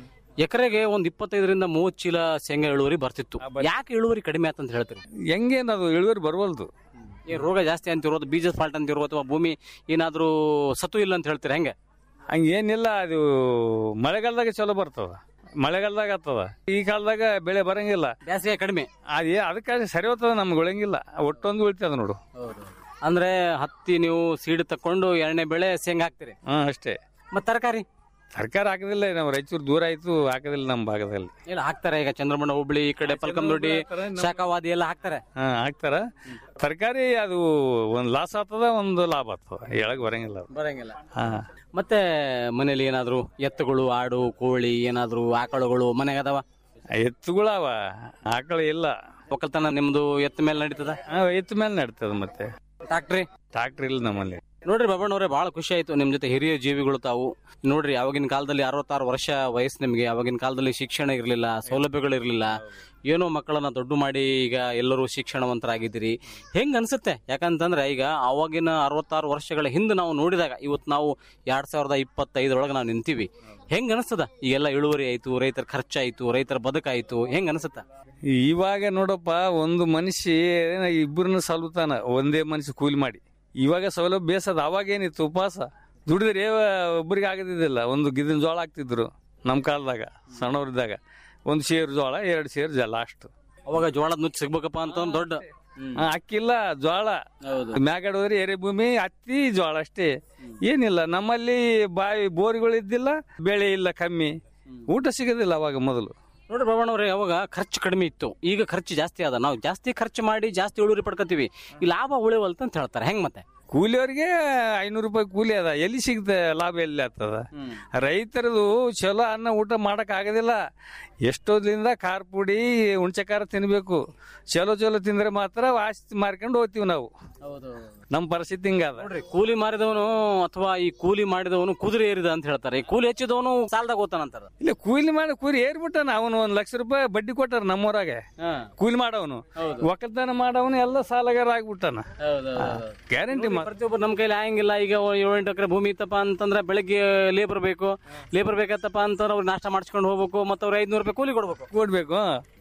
ಎಕರೆಗೆ ಒಂದ್ ಇಪ್ಪತ್ತೈದರಿಂದ ಮೂವತ್ತು ಚೀಲ ಶೇಂಗಾ ಇಳುವರಿ ಬರ್ತಿತ್ತು ಯಾಕೆ ಇಳುವರಿ ಕಡಿಮೆ ಆತಂತ ಹೇಳ್ತೀರಿ ಹೆಂಗೇನು ಅದು ಇಳುವರಿ ಬರ್ವಲ್ದು ಏನ್ ರೋಗ ಜಾಸ್ತಿ ಅಂತಿರೋದು ಬೀಜದ ಫಾಲ್ಟ್ ಅಂತಿರೋ ಅಥವಾ ಭೂಮಿ ಏನಾದ್ರೂ ಸತು ಇಲ್ಲ ಅಂತ ಹೇಳ್ತೀರಿ ಹೆಂಗೆ ಹಂಗೇನಿಲ್ಲ ಅದು ಮಳೆಗಾಲದಾಗ ಚಲೋ ಬರ್ತದ ಮಳೆಗಾಲದಾಗ ಆಗ್ತದ ಈ ಕಾಲದಾಗ ಬೆಳೆ ಬರಂಗಿಲ್ಲ ಬೇಸಿಗೆ ಕಡಿಮೆ ಅದೇ ಅದಕ್ಕೆ ಸರಿ ಹೋಗ್ತದ ನಮ್ಗೆ ಉಳಿಯಂಗಿಲ್ಲ ಒಟ್ಟೊಂದು ಉಳಿತದ ನೋಡು ಅಂದ್ರೆ ಹತ್ತಿ ನೀವು ಸೀಡ್ ತಕೊಂಡು ಎರಡನೇ ಬೆಳೆ ಶೇಂಗಾ ಹಾಕ್ತೀರಿ ಹಾ ಅಷ್ಟೇ ಮತ್ತೆ ತರಕಾರಿ ಸರ್ಕಾರ ಹಾಕದಿಲ್ಲ ನಾವು ರಾಯಚೂರು ದೂರ ಆಯ್ತು ಹಾಕದಿಲ್ಲ ನಮ್ಮ ಭಾಗದಲ್ಲಿ ಇಲ್ಲ ಹಾಕ್ತಾರೆ ಈಗ ಚಂದ್ರಮಣ್ಣ ಹುಬ್ಳಿ ಈ ಕಡೆ ಪಲ್ಕಂದೊಡ್ಡಿ ಶಾಖವಾದಿ ಎಲ್ಲ ಹಾಕ್ತಾರೆ ಹಾ ಹಾಕ್ತಾರ ತರಕಾರಿ ಅದು ಒಂದ್ ಲಾಸ್ ಆಗ್ತದ ಒಂದು ಲಾಭ ಆಗ್ತದ ಹೇಳಕ್ ಬರಂಗಿಲ್ಲ ಅದು ಬರಂಗಿಲ್ಲ ಹಾ ಮತ್ತೆ ಮನೇಲಿ ಏನಾದ್ರು ಎತ್ತುಗಳು ಆಡು ಕೋಳಿ ಏನಾದ್ರು ಆಕಳುಗಳು ಮನೆಗೆ ಅದಾವ ಎತ್ತುಗಳವ ಆಕಳ ಇಲ್ಲ ಒಕ್ಕಲ್ತನ ನಿಮ್ದು ಎತ್ತ ಮೇಲೆ ನಡೀತದ ಆ, ಎತ್ತು ಮೇಲೆ ನಡ್ತದ ಮತ್ತೆ ಟ್ರಾಕ್ಟ್ರಿ ಟ್ರಾಕ್ಟರ್ ಇಲ್ಲ ನಮ್ಮಲ್ಲಿ ನೋಡ್ರಿ ಬಾಬಣ್ಣವ್ರೆ ಬಹಳ ಖುಷಿ ಆಯ್ತು ನಿಮ್ ಜೊತೆ ಹಿರಿಯ ಜೀವಿಗಳು ತಾವು ನೋಡ್ರಿ ಅವಾಗಿನ ಕಾಲದಲ್ಲಿ ಅರವತ್ತಾರು ವರ್ಷ ವಯಸ್ಸು ನಿಮ್ಗೆ ಅವಾಗಿನ ಕಾಲದಲ್ಲಿ ಶಿಕ್ಷಣ ಇರಲಿಲ್ಲ ಸೌಲಭ್ಯಗಳು ಇರಲಿಲ್ಲ ಏನೋ ಮಕ್ಕಳನ್ನ ದೊಡ್ಡ ಮಾಡಿ ಈಗ ಎಲ್ಲರೂ ಶಿಕ್ಷಣವಂತರಾಗಿದ್ದೀರಿ ಹೆಂಗ್ ಅನ್ಸುತ್ತೆ ಯಾಕಂತಂದ್ರೆ ಈಗ ಅವಾಗಿನ ಅರವತ್ತಾರು ವರ್ಷಗಳ ಹಿಂದೆ ನಾವು ನೋಡಿದಾಗ ಇವತ್ತು ನಾವು ಎರಡ್ ಸಾವಿರದ ಇಪ್ಪತ್ತೈದರೊಳಗೆ ನಾವು ನಿಂತೀವಿ ಹೆಂಗ್ ಅನಿಸ್ತದ ಈಗೆಲ್ಲ ಇಳುವರಿ ಆಯ್ತು ರೈತರ ಖರ್ಚಾಯ್ತು ರೈತರ ಬದುಕಾಯ್ತು ಹೆಂಗ್ ಅನ್ಸುತ್ತ ಇವಾಗ ನೋಡಪ್ಪ ಒಂದು ಮನುಷ್ಯ ಇಬ್ಬರನ್ನ ಸಲ್ತಾನ ಒಂದೇ ಮನುಷ್ಯ ಕೂಲಿ ಮಾಡಿ ಇವಾಗ ಸೌಲಭ್ಯ ಬೇಸದ ಅವಾಗ ಏನಿತ್ತು ಉಪವಾಸ ದುಡಿದ್ರೆ ಒಬ್ಬರಿಗೆ ಆಗದಿದ್ದಿಲ್ಲ ಒಂದು ಗಿದಿನ ಜೋಳ ಹಾಕ್ತಿದ್ರು ನಮ್ಮ ಕಾಲದಾಗ ಸಣ್ಣವ್ರಿದ್ದಾಗ ಒಂದು ಸೇರು ಜೋಳ ಎರಡು ಸೇರು ಜ ಲಾಸ್ಟ್ ಅವಾಗ ಜೋಳದ ನುಚ್ಚು ಸಿಗ್ಬೇಕಪ್ಪ ಅಂತ ಒಂದ್ ದೊಡ್ಡ ಅಕ್ಕಿಲ್ಲ ಜೋಳ ಹೌದು ಮ್ಯಾಗಡ್ ಹೋದ್ರೆ ಎರೆ ಭೂಮಿ ಹತ್ತಿ ಜೋಳ ಅಷ್ಟೇ ಏನಿಲ್ಲ ನಮ್ಮಲ್ಲಿ ಬಾವಿ ಬೋರ್ಗಳು ಇದ್ದಿಲ್ಲ ಬೆಳೆ ಇಲ್ಲ ಕಮ್ಮಿ ಊಟ ಸಿಗೋದಿಲ್ಲ ಅವಾಗ ಮೊದಲು ನೋಡ್ರಿ ಬಾಬಣ್ಣವ್ರೆ ಅವಾಗ ಖರ್ಚು ಕಡಿಮೆ ಇತ್ತು ಈಗ ಖರ್ಚು ಜಾಸ್ತಿ ಅದ ನಾವು ಜಾಸ್ತಿ ಖರ್ಚು ಮಾಡಿ ಜಾಸ್ತಿ ಇಳುವರಿ ಪಡ್ಕೋತೀವಿ ಈ ಲಾಭ ಉಳಿವಲ್ತ ಅಂತ ಹೇಳ್ತಾರೆ ಹೆಂಗ್ ಮತ್ತೆ ಕೂಲಿಯವ್ರಿಗೆ ಐನೂರು ರೂಪಾಯಿ ಕೂಲಿ ಅದ ಎಲ್ಲಿ ಸಿಗುತ್ತೆ ಲಾಭ ಎಲ್ಲಿ ಆಗ್ತದ ರೈತರದು ಚಲೋ ಅನ್ನ ಊಟ ಮಾಡಕ್ ಆಗೋದಿಲ್ಲ ಎಷ್ಟೋದ್ರಿಂದ ಖಾರ ಪುಡಿ ಹುಣ್ಸೆ ಖಾರ ತಿನ್ಬೇಕು ಚಲೋ ಚಲೋ ತಿಂದ್ರೆ ಮಾತ್ರ ಆಸ್ತಿ ಮಾರ್ಕೊಂಡು ಹೋಗ್ತೀವಿ ನಾವು ನಮ್ಮ ಪರಿಸ್ಥಿತಿ ಹಿಂಗದ ನೋಡ್ರಿ ಕೂಲಿ ಮಾರಿದವನು ಅಥವಾ ಈ ಕೂಲಿ ಮಾಡಿದವನು ಕುದುರೆ ಏರಿದ ಅಂತ ಹೇಳ್ತಾರೆ ಈ ಕೂಲಿ ಹೆಚ್ಚಿದವನು ಸಾಲದಾಗ ಹೋಗ್ತಾನಂತಾರ ಇಲ್ಲ ಕೂಲಿ ಮಾಡಿ ಕೂಲಿ ಏರ್ಬಿಟ್ಟಾನ ಅವನು ಒಂದ್ ಲಕ್ಷ ರೂಪಾಯಿ ಬಡ್ಡಿ ಕೊಟ್ಟಾರ ನಮ್ಮೂರಾಗೆ ಕೂಲಿ ಮಾಡವನು ಒಕ್ಕಲ್ತನ ಮಾಡವನು ಎಲ್ಲ ಸಾಲಗಾರ ಆಗ್ಬಿಟ್ಟಾನ ಗ್ಯಾರಂಟಿ ಪ್ರತಿಯೊಬ್ಬರು ನಮ್ಮ ಕೈಲಿ ಆಗಂಗಿಲ್ಲ ಈಗ ಏಳು ಎಂಟು ಎಕರೆ ಭೂಮಿ ಇತ್ತಪ್ಪ ಅಂತಂದ್ರೆ ಬೆಳಗ್ಗೆ ಲೇಬರ್ ಬೇಕು ಲೇಬರ್ ಬೇಕತ್ತಪ್ಪ ಅಂತಂದ್ರೆ ಅವ್ರು ನಾಷ್ಟ ಮಾಡಿಸ್ಕೊಂಡು ಹೋಗ್ಬೇಕು ಮತ್ತೆ ಅವ್ರು ಐದ್ನೂರು ರೂಪಾಯಿ ಕೂಲಿ ಕೊಡ್ಬೇಕು ಕೊಡ್ಬೇಕು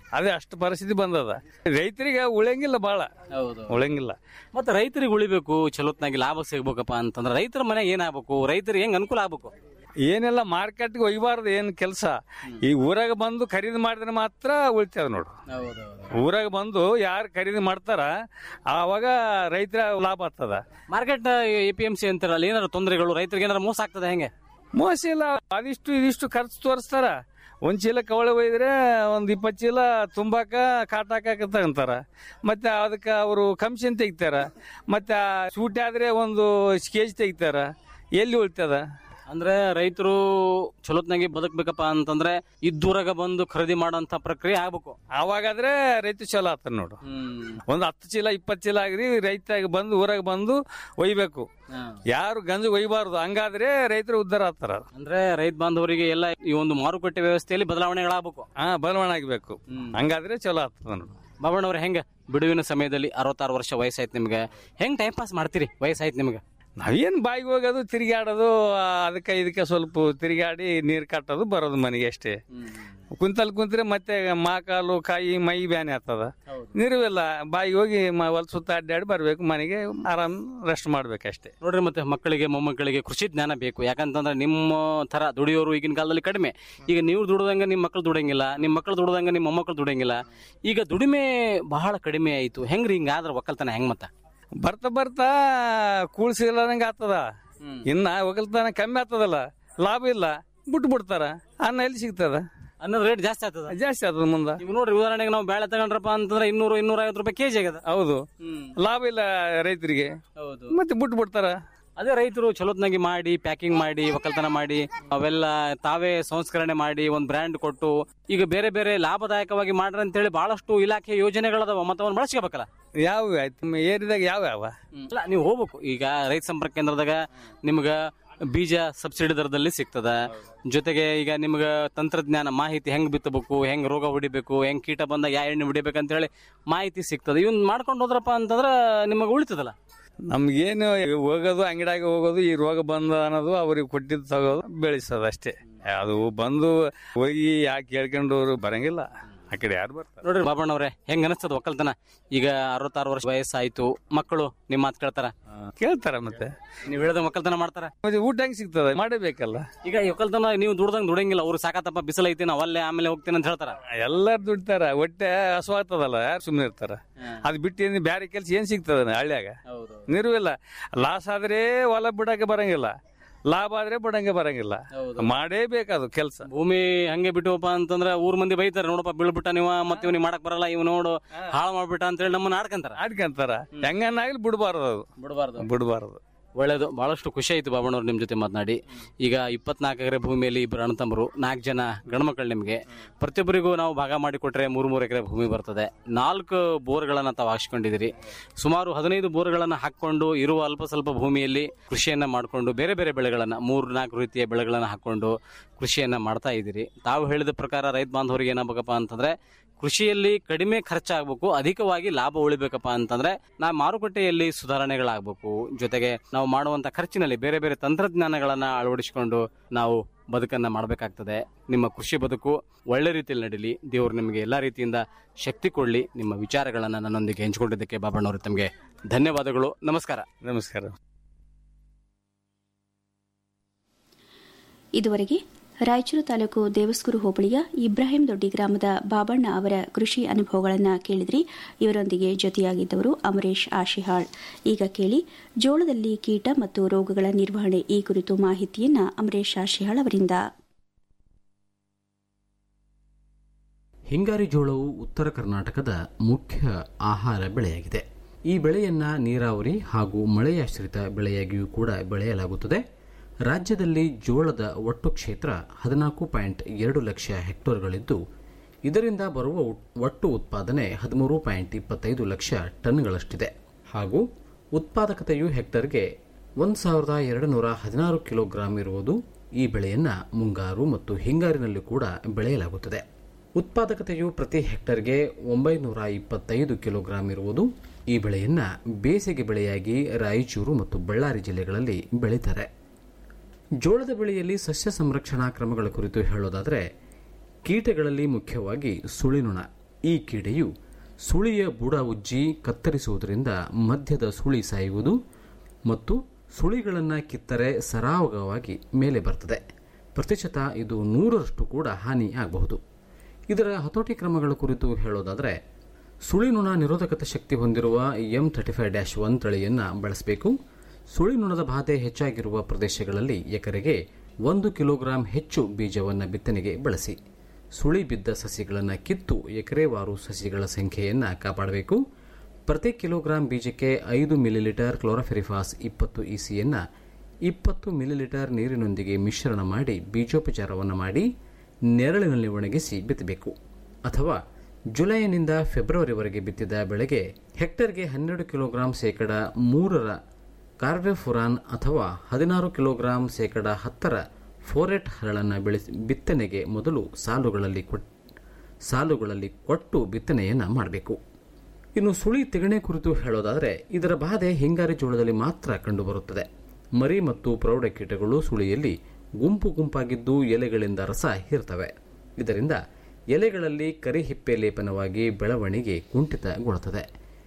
ಅದೇ ಅಷ್ಟು ಪರಿಸ್ಥಿತಿ ಬಂದದ ರೈತರಿಗೆ ಉಳಿಯಂಗಿಲ್ಲ ಬಾಳ ಹೌದು ಉಳಿಯಂಗಿಲ್ಲ ಮತ್ತೆ ರೈತರಿಗೆ ಉಳಿಬೇಕು ಚಲೋತ್ನಾಗಿ ಲಾಭ ಸಿಗ್ಬೇಕಪ್ಪ ಅಂತಂದ್ರೆ ರೈತರ ಮನೆ ಏನಾಗಬೇಕು ರೈತರಿಗೆ ಹೆಂಗ್ ಅನುಕೂಲ ಆಗ್ಬೇಕು ಏನೆಲ್ಲ ಮಾರ್ಕೆಟ್ಗೆ ಒಯ್ಬಾರ್ದು ಏನು ಕೆಲಸ ಈ ಊರಾಗ ಬಂದು ಖರೀದಿ ಮಾಡಿದ್ರೆ ಮಾತ್ರ ಉಳಿತದ ನೋಡು ಊರಾಗ ಬಂದು ಯಾರು ಖರೀದಿ ಮಾಡ್ತಾರ ಆವಾಗ ರೈತರ ಲಾಭ ಆಗ್ತದ market A P M C ಅಂತಾರಲ್ಲ ಏನಾದ್ರು ತೊಂದರೆಗಳು ರೈತರಿಗೆ ಏನಾದ್ರು ಮೋಸ ಆಗ್ತದೆ ಹೆಂಗೆ ಮೋಸ ಇಲ್ಲ ಅದಿಷ್ಟು ಇದಿಷ್ಟು ಖರ್ಚು ತೋರಿಸ್ತಾರ ಒಂದ್ ಚೀಲ ಕವಳೆ ಒಯ್ದ್ರೆ ಒಂದ್ ಇಪ್ಪತ್ತು ಚೀಲ ತುಂಬಾಕ ಕಾಟಾಕ ತಗೊಂತಾರ ಮತ್ತೆ ಅದಕ್ಕೆ ಅವರು ಕಮಿಷನ್ ತೆಗಿತಾರ ಮತ್ತೆ ಆ ಸೂಟಿ ಆದ್ರೆ ಒಂದು ಕೆಜಿ ತೆಗಿತಾರ ಎಲ್ಲಿ ಉಳಿತದ ಅಂದ್ರೆ ರೈತರು ಚಲೋತ್ನಾಗಿ ಬದುಕ್ಬೇಕಪ್ಪ ಅಂತಂದ್ರೆ ಇದ್ದೂರಾಗ ಬಂದು ಖರೀದಿ ಮಾಡೋಂತ ಪ್ರಕ್ರಿಯೆ ಆಗ್ಬೇಕು ಆವಾಗಾದ್ರೆ ರೈತ ಚಲೋ ಆತನ ನೋಡು ಒಂದು ಹತ್ತು ಚೀಲ ಇಪ್ಪತ್ತು ಚೀಲ ಆಗ್ರಿ ರೈತ ಬಂದು ಊರಾಗ ಬಂದು ಒಯ್ಬೇಕು ಯಾರು ಗಂಜು ಒಯ್ಬಾರ್ದು ಹಂಗಾದ್ರೆ ರೈತರು ಉದ್ಧಾರ ಆಗ್ತಾರ ಅಂದ್ರೆ ರೈತ ಬಾಂಧವರಿಗೆ ಎಲ್ಲ ಈ ಒಂದು ಮಾರುಕಟ್ಟೆ ವ್ಯವಸ್ಥೆಯಲ್ಲಿ ಬದಲಾವಣೆಗಳಾಗಬೇಕು ಹಾ ಬದಲಾವಣೆ ಆಗ್ಬೇಕು ಹಂಗಾದ್ರೆ ಚಲೋ ಆಗ್ತದ ನೋಡು ಬಾಬಣ್ಣವ್ರ ಹೆಂಗ ಬಿಡುವಿನ ಸಮಯದಲ್ಲಿ ಅರವತ್ತಾರು ವರ್ಷ ವಯಸ್ಸಾಯ್ತು ನಿಮ್ಗೆ ಹೆಂಗ್ ಟೈಮ್ ಪಾಸ್ ಮಾಡ್ತೀರಿ ವಯಸ್ಸಾಯ್ತು ನಿಮ್ಗೆ ನಾವೇನ್ ಬಾಯಿಗೆ ಹೋಗೋದು ತಿರುಗಾಡೋದು ಆ, ಅದಕ್ಕೆ ಇದಕ್ಕೆ ಸ್ವಲ್ಪ ತಿರುಗಾಡಿ ನೀರ್ ಕಟ್ಟೋದು ಬರೋದು ಮನೆಗೆ ಅಷ್ಟೇ ಕುಂತಲ್ ಕುಂತ್ರೆ ಮತ್ತೆ ಮಾಕಾಲು ಕಾಯಿ ಮೈ ಬ್ಯಾನೆ ಆಗ್ತದ ನೀರುವಿಲ್ಲ ಬಾಯಿಗೆ ಹೋಗಿ ಮ- ಹೊಲ ಸುತ್ತ ಅಡ್ಡಾಡಿ ಬರ್ಬೇಕು ಮನೆಗೆ ಆರಾಮ್ ರೆಸ್ಟ್ ಮಾಡ್ಬೇಕಷ್ಟೇ ನೋಡ್ರಿ ಮತ್ತೆ ಮಕ್ಕಳಿಗೆ ಮೊಮ್ಮಕ್ಕಳಿಗೆ ಕೃಷಿ ಜ್ಞಾನ ಬೇಕು ಯಾಕಂತಂದ್ರೆ ನಿಮ್ಮ ತರ ದುಡಿಯೋರು ಈಗಿನ ಕಾಲದಲ್ಲಿ ಕಡಿಮೆ ಈಗ ನೀವು ದುಡಿದಂಗ ನಿಮ್ಮ ಮಕ್ಕಳು ದುಡಿಯಂಗಿಲ್ಲ ನಿಮ್ಮ ಮಕ್ಕಳು ದುಡಿದಂಗ ನಿಮ್ಮ ಮೊಮ್ಮಕ್ಕಳು ದುಡಿಯಂಗಿಲ್ಲ ಈಗ ದುಡಿಮೆ ಬಹಳ ಕಡಿಮೆ ಆಯ್ತು ಹೆಂಗ್ರಿ ಹಿಂಗಾದ್ರ ಒಕ್ಕಲ್ತನ ಹೆಂಗ್ ಮತ್ತ ಬರ್ತಾ ಬರ್ತಾ ಕೂಳ್ ಸಿಗಲಾರ್ದಂಗ ಆಗ್ತದ ಇನ್ನ ಒಕ್ಕಲ್ತನ ಕಮ್ಮಿ ಆಗ್ತದಲ್ಲ ಲಾಭ ಇಲ್ಲ ಬಿಟ್ಟು ಬಿಡ್ತಾರ ಅನ್ನ ಎಲ್ಲಿ ಸಿಗ್ತದ ಅನ್ನೋದು ರೇಟ್ ಜಾಸ್ತಿ ಆಗ್ತದ ಜಾಸ್ತಿ ಆಗ್ತದ ಮುಂದ ಈಗ ನೋಡ್ರಿ ಉದಾಹರಣೆಗೆ ನಾವು ಬೇಳೆ ತಗೊಂಡ್ರಪ್ಪ ಅಂತಂದ್ರೆ ಇನ್ನೂರು ಇನ್ನೂರ ಐವತ್ತು ರೂಪಾಯಿ ಕೆಜಿ ಆಗದ ಹೌದು ಲಾಭ ಇಲ್ಲ ರೈತರಿಗೆ ಹೌದು ಮತ್ತೆ ಬಿಟ್ಟು ಬಿಡ್ತಾರ ಅದೇ ರೈತರು ಚಲೋತ್ನಾಗಿ ಮಾಡಿ ಪ್ಯಾಕಿಂಗ್ ಮಾಡಿ ಒಕ್ಕಲ್ತನ ಮಾಡಿ ಅವೆಲ್ಲ ತಾವೇ ಸಂಸ್ಕರಣೆ ಮಾಡಿ ಒಂದ್ ಬ್ರ್ಯಾಂಡ್ ಕೊಟ್ಟು ಈಗ ಬೇರೆ ಬೇರೆ ಲಾಭದಾಯಕವಾಗಿ ಮಾಡ್ರಿ ಅಂತೇಳಿ ಬಹಳಷ್ಟು ಇಲಾಖೆ ಯೋಜನೆಗಳದಾವ ಮತ್ತೆ ಅವನ್ನ ಬಳಸ್ಕೋಬೇಕಲ್ಲ ಯಾವ ಆಯ್ತು ನಿಮ್ಮ ಏರಿಯಾದಾಗ ಯಾವ ಯಾವ ಅಲ್ಲ ನೀವು ಹೋಗ್ಬೇಕು ಈಗ ರೈತ ಸಂಪರ್ಕ ಕೇಂದ್ರದಾಗ ನಿಮ್ಗ ಬೀಜ ಸಬ್ಸಿಡಿ ದರದಲ್ಲಿ ಸಿಗ್ತದ ಜೊತೆಗೆ ಈಗ ನಿಮ್ಗ ತಂತ್ರಜ್ಞಾನ ಮಾಹಿತಿ ಹೆಂಗ್ ಬಿತ್ತಬೇಕು ಹೆಂಗ್ ರೋಗ ಹೊಡಿಬೇಕು ಹೆಂಗ್ ಕೀಟ ಬಂದಾಗ ಯಾವ ಎಣ್ಣೆ ಹೊಡಿಬೇಕು ಅಂತ ಹೇಳಿ ಮಾಹಿತಿ ಸಿಗ್ತದ ಇವನ್ ಮಾಡ್ಕೊಂಡು ಹೋದ್ರಪ್ಪ ಅಂತಂದ್ರ ನಿಮಗೆ ಉಳಿತದಲ್ಲ ನಮ್ಗೇನು ಹೋಗೋದು ಅಂಗಡಿಯಾಗ ಹೋಗೋದು ಈ ರೋಗ ಬಂದ ಅನ್ನೋದು ಅವ್ರಿಗೆ ಕೊಟ್ಟಿದ್ದು ತಗೋದು ಬೆಳೆಸೋದು ಅಷ್ಟೇ ಅದು ಬಂದು ಹೋಗಿ ಯಾಕೆ ಕೇಳ್ಕೊಂಡವ್ರು ಬರಂಗಿಲ್ಲ ಆ ಕಡೆ ಯಾರು ಬರ್ತಾರೆ ನೋಡ್ರಿ ಬಾಬಣ್ಣವ್ರೆ ಹೆಂಗ್ ಅನಿಸ್ತದ ಒಕ್ಕಲ್ತನ ಈಗ ಅರವತ್ತಾರು ವರ್ಷ ವಯಸ್ಸಾಯ್ತು ಮಕ್ಕಳು ನಿಮ್ ಮಾತು ಕೇಳ್ತಾರ ಕೇಳ್ತಾರ ಮತ್ತೆ ನೀವ್ ಹೇಳ್ದ ಒಕ್ಕಲ್ತನ ಮಾಡ್ತಾರ ಮತ್ತೆ ಊಟ ಹೆಂಗ್ ಸಿಗ್ತದ ಮಾಡಬೇಕಲ್ಲ ಈಗ ಈ ಒಕ್ಕಲ್ತನ ನೀವು ದುಡ್ದಂಗ್ ದುಡಂಗಿಲ್ಲ ಅವ್ರು ಸಾಕತ್ತಪ್ಪ ಬಿಸಿಲೈತಿ ನಾವ್ ಅಲ್ಲೇ ಆಮೇಲೆ ಹೋಗ್ತೀನಿ ಅಂತ ಹೇಳ್ತಾರ ಎಲ್ಲಾರು ದುಡ್ತಾರ ಹೊಟ್ಟೆ ಹಸುವಾಗ್ತದಲ್ಲ ಯಾರು ಸುಮ್ಮನೆ ಇರ್ತಾರ ಅದ್ ಬಿಟ್ಟು ಏನ್ ಬ್ಯಾರೆ ಕೆಲ್ಸ ಏನ್ ಸಿಗ್ತದ ಹಳ್ಳಿಯಾಗ ನೀರುವಿಲ್ಲ ಲಾಸ್ ಆದ್ರೆ ಹೊಲ ಬಿಡಕ್ಕೆ ಬರಂಗಿಲ್ಲ ಲಾಭ ಆದ್ರೆ ಬಿಡಂಗೆ ಬರಂಗಿಲ್ಲ ಮಾಡೇಬೇಕದು ಕೆಲ್ಸ ಭೂಮಿ ಹಂಗೆ ಬಿಟ್ಟುವಪ್ಪ ಅಂತಂದ್ರ ಊರ್ ಮಂದಿ ಬೈತಾರ ನೋಡಪ್ಪ ಬೀಳ್ಬಿಟ್ಟ ನೀವ ಮತ್ತೆ ಇವ್ನಿಗೆ ಮಾಡಕ್ ಬರಲ್ಲ ಇವ್ ನೋಡು ಹಾಳು ಮಾಡ್ಬಿಟ್ಟ ಅಂತ ಹೇಳಿ ನಮ್ಮನ್ನ ಆಡ್ಕಂತಾರ ಆಡ್ಕಂತಾರ ಹೆಂಗನ್ನಾಗ್ಲಿ ಬಿಡಬಾರ್ದು ಅದು ಬಿಡಬಾರ್ದು ಬಿಡಬಾರ್ದು ಒಳ್ಳೇದು ಬಹಳಷ್ಟು ಖುಷಿ ಆಯ್ತು ಬಾಬಣ್ಣವ್ರು ನಿಮ್ ಜೊತೆ ಮಾತನಾಡಿ ಈಗ ಇಪ್ಪತ್ನಾಲ್ಕು ಎಕರೆ ಭೂಮಿಯಲ್ಲಿ ಇಬ್ಬರು ಅಣ್ಣತಮ್ಮರು ನಾಲ್ಕು ಜನ ಗಂಡ್ಮಕ್ಳು ನಿಮಗೆ ಪ್ರತಿಯೊಬ್ಬರಿಗೂ ನಾವು ಭಾಗ ಮಾಡಿಕೊಟ್ರೆ ಮೂರು ಮೂರು ಎಕರೆ ಭೂಮಿ ಬರ್ತದೆ ನಾಲ್ಕು ಬೋರ್ಗಳನ್ನ ತಾವು ಹಾಕ್ಸ್ಕೊಂಡಿದ್ದೀರಿ ಸುಮಾರು ಹದಿನೈದು ಬೋರ್ಗಳನ್ನ ಹಾಕೊಂಡು ಇರುವ ಅಲ್ಪ ಸ್ವಲ್ಪ ಭೂಮಿಯಲ್ಲಿ ಕೃಷಿಯನ್ನ ಮಾಡಿಕೊಂಡು ಬೇರೆ ಬೇರೆ ಬೆಳೆಗಳನ್ನ ಮೂರು ನಾಲ್ಕು ರೀತಿಯ ಬೆಳೆಗಳನ್ನ ಹಾಕೊಂಡು ಕೃಷಿಯನ್ನ ಮಾಡ್ತಾ ಇದ್ದೀರಿ ತಾವು ಹೇಳಿದ ಪ್ರಕಾರ ರೈತ ಬಾಂಧವರಿಗೆ ಏನಾಗಬೇಕಪ್ಪ ಅಂತಂದ್ರೆ ಕೃಷಿಯಲ್ಲಿ ಕಡಿಮೆ ಖರ್ಚಾಗಬೇಕು ಅಧಿಕವಾಗಿ ಲಾಭ ಉಳಿಬೇಕಪ್ಪ ಅಂತಂದ್ರೆ ನಾ ಮಾರುಕಟ್ಟೆಯಲ್ಲಿ ಸುಧಾರಣೆಗಳಾಗಬೇಕು ಜೊತೆಗೆ ನಾವು ಮಾಡುವಂತ ಖರ್ಚಿನಲ್ಲಿ ಬೇರೆ ಬೇರೆ ತಂತ್ರಜ್ಞಾನಗಳನ್ನ ಅಳವಡಿಸಿಕೊಂಡು ನಾವು ಬದುಕನ್ನ ಮಾಡಬೇಕಾಗ್ತದೆ ನಿಮ್ಮ ಕೃಷಿ ಬದುಕು ಒಳ್ಳೆ ರೀತಿಯಲ್ಲಿ ನಡೀಲಿ ದೇವರು ನಿಮಗೆ ಎಲ್ಲಾ ರೀತಿಯಿಂದ ಶಕ್ತಿ ಕೊಡ್ಲಿ ನಿಮ್ಮ ವಿಚಾರಗಳನ್ನ ನನ್ನೊಂದಿಗೆ ಹಂಚಿಕೊಂಡಿದ್ದಕ್ಕೆ ಬಾಬಣ್ಣವರು ತಮಗೆ ಧನ್ಯವಾದಗಳು ನಮಸ್ಕಾರ ನಮಸ್ಕಾರ ಇದುವರೆಗೆ ರಾಯಚೂರು ತಾಲೂಕು ದೇವಸ್ಕೂರು ಹೋಬಳಿಯ ಇಬ್ರಾಹಿಂ ದೊಡ್ಡಿ ಗ್ರಾಮದ ಬಾಬಣ್ಣ ಅವರ ಕೃಷಿ ಅನುಭವಗಳನ್ನು ಕೇಳಿದ್ರಿ ಇವರೊಂದಿಗೆ ಜೊತೆಯಾಗಿದ್ದವರು ಅಮರೇಶ್ ಆಶಿಹಾಳ್ ಈಗ ಕೇಳಿ ಜೋಳದಲ್ಲಿ ಕೀಟ ಮತ್ತು ರೋಗಗಳ ನಿರ್ವಹಣೆ ಈ ಕುರಿತು ಮಾಹಿತಿಯನ್ನ ಅಮರೇಶ್ ಆಶಿಹಾಳ್ ಅವರಿಂದ ಹಿಂಗಾರಿ ಜೋಳವು ಉತ್ತರ ಕರ್ನಾಟಕದ ಮುಖ್ಯ ಆಹಾರ ಬೆಳೆಯಾಗಿದೆ ಈ ಬೆಳೆಯನ್ನ ನೀರಾವರಿ ಹಾಗೂ ಮಳೆಯಾಶ್ರಿತ ಬೆಳೆಯಾಗಿಯೂ ಕೂಡ ಬೆಳೆಯಲಾಗುತ್ತದೆ ರಾಜ್ಯದಲ್ಲಿ ಜೋಳದ ಒಟ್ಟು ಕ್ಷೇತ್ರ ಹದಿನಾಲ್ಕು ಪಾಯಿಂಟ್ ಎರಡು ಲಕ್ಷ ಹೆಕ್ಟೇರ್ಗಳಿದ್ದು ಇದರಿಂದ ಬರುವ ಉಟ್- ಒಟ್ಟು ಉತ್ಪಾದನೆ ಹದಿಮೂರು ಪಾಯಿಂಟ್ ಇಪ್ಪತ್ತೈದು ಲಕ್ಷ ಟನ್ಗಳಷ್ಟಿದೆ ಹಾಗೂ ಉತ್ಪಾದಕತೆಯು ಹೆಕ್ಟರ್ಗೆ ಒಂದು ಸಾವಿರದ ಎರಡು ನೂರ ಹದಿನಾರು ಕಿಲೋಗ್ರಾಂ ಇರುವುದು ಈ ಬೆಳೆಯನ್ನ ಮುಂಗಾರು ಮತ್ತು ಹಿಂಗಾರಿನಲ್ಲಿ ಕೂಡ ಬೆಳೆಯಲಾಗುತ್ತದೆ ಉತ್ಪಾದಕತೆಯು ಪ್ರತಿ ಹೆಕ್ಟರ್ಗೆ ಒಂಬೈನೂರ ಇಪ್ಪತ್ತೈದು ಕಿಲೋಗ್ರಾಂ ಇರುವುದು ಈ ಬೆಳೆಯನ್ನ ಬೇಸಿಗೆ ಬೆಳೆಯಾಗಿ ರಾಯಚೂರು ಮತ್ತು ಬಳ್ಳಾರಿ ಜಿಲ್ಲೆಗಳಲ್ಲಿ ಬೆಳೀತಾರೆ ಜೋಳದ ಬೆಳೆಯಲ್ಲಿ ಸಸ್ಯ ಸಂರಕ್ಷಣಾ ಕ್ರಮಗಳ ಕುರಿತು ಹೇಳೋದಾದರೆ ಕೀಟಗಳಲ್ಲಿ ಮುಖ್ಯವಾಗಿ ಸುಳಿನುಣ ಈ ಕೀಡೆಯು ಸುಳಿಯ ಬುಡ ಉಜ್ಜಿ ಕತ್ತರಿಸುವುದರಿಂದ ಮಧ್ಯದ ಸುಳಿ ಸಾಯುವುದು ಮತ್ತು ಸುಳಿಗಳನ್ನು ಕಿತ್ತರೆ ಸರಾಗವಾಗಿ ಮೇಲೆ ಬರ್ತದೆ ಪ್ರತಿಶತ ಇದು ನೂರರಷ್ಟು ಕೂಡ ಹಾನಿ ಆಗಬಹುದು ಇದರ ಹತೋಟಿ ಕ್ರಮಗಳ ಕುರಿತು ಹೇಳೋದಾದರೆ ಸುಳಿನುಣ ನಿರೋಧಕತೆ ಶಕ್ತಿ ಹೊಂದಿರುವ M thirty five dash one ತಳಿಯನ್ನು ಬಳಸಬೇಕು ಸುಳಿನುಣದ ಬಾಧೆ ಹೆಚ್ಚಾಗಿರುವ ಪ್ರದೇಶಗಳಲ್ಲಿ ಎಕರೆಗೆ ಒಂದು ಕಿಲೋಗ್ರಾಂ ಹೆಚ್ಚು ಬೀಜವನ್ನು ಬಿತ್ತನೆಗೆ ಬಳಸಿ ಸುಳಿ ಬಿದ್ದ ಸಸಿಗಳನ್ನು ಕಿತ್ತು ಎಕರೆವಾರು ಸಸಿಗಳ ಸಂಖ್ಯೆಯನ್ನು ಕಾಪಾಡಬೇಕು ಪ್ರತಿ ಕಿಲೋಗ್ರಾಂ ಬೀಜಕ್ಕೆ ಐದು ಮಿಲಿಲೀಟರ್ ಕ್ಲೋರಫೆರಿಫಾಸ್ ಇಪ್ಪತ್ತು ಇಸಿಯನ್ನು ಇಪ್ಪತ್ತು ಮಿಲಿಲೀಟರ್ ನೀರಿನೊಂದಿಗೆ ಮಿಶ್ರಣ ಮಾಡಿ ಬೀಜೋಪಚಾರವನ್ನು ಮಾಡಿ ನೆರಳಿನಲ್ಲಿ ಒಣಗಿಸಿ ಬಿತ್ತಬೇಕು ಅಥವಾ ಜುಲೈನಿಂದ ಫೆಬ್ರವರಿವರೆಗೆ ಬಿತ್ತಿದ ಬೆಳೆಗೆ ಹೆಕ್ಟರ್ಗೆ ಹನ್ನೆರಡು ಕಿಲೋಗ್ರಾಂ ಶೇಕಡ ಮೂರರ ಕಾರ್ವೆಫುರಾನ್ ಅಥವಾ ಹದಿನಾರು ಕಿಲೋಗ್ರಾಂ ಶೇಕಡ ಹತ್ತರ ಫೋರೆಟ್ ಹರಳನ್ನು ಬೆಳೆಸಿ ಬಿತ್ತನೆಗೆ ಮೊದಲು ಸಾಲುಗಳಲ್ಲಿ ಕೊಟ್ ಸಾಲುಗಳಲ್ಲಿ ಕೊಟ್ಟು ಬಿತ್ತನೆಯನ್ನು ಮಾಡಬೇಕು ಇನ್ನು ಸುಳಿ ತೆಗಣೆ ಕುರಿತು ಹೇಳೋದಾದರೆ ಇದರ ಬಾಧೆ ಹಿಂಗಾರಿ ಜೋಳದಲ್ಲಿ ಮಾತ್ರ ಕಂಡುಬರುತ್ತದೆ ಮರಿ ಮತ್ತು ಪ್ರೌಢ ಕೀಟಗಳು ಸುಳಿಯಲ್ಲಿ ಗುಂಪು ಗುಂಪಾಗಿದ್ದು ಎಲೆಗಳಿಂದ ರಸ ಹೀರ್ತವೆ ಇದರಿಂದ ಎಲೆಗಳಲ್ಲಿ ಕರಿಹಿಪ್ಪೆ ಲೇಪನವಾಗಿ ಬೆಳವಣಿಗೆ ಕುಂಠಿತಗೊಳ್ಳುತ್ತದೆ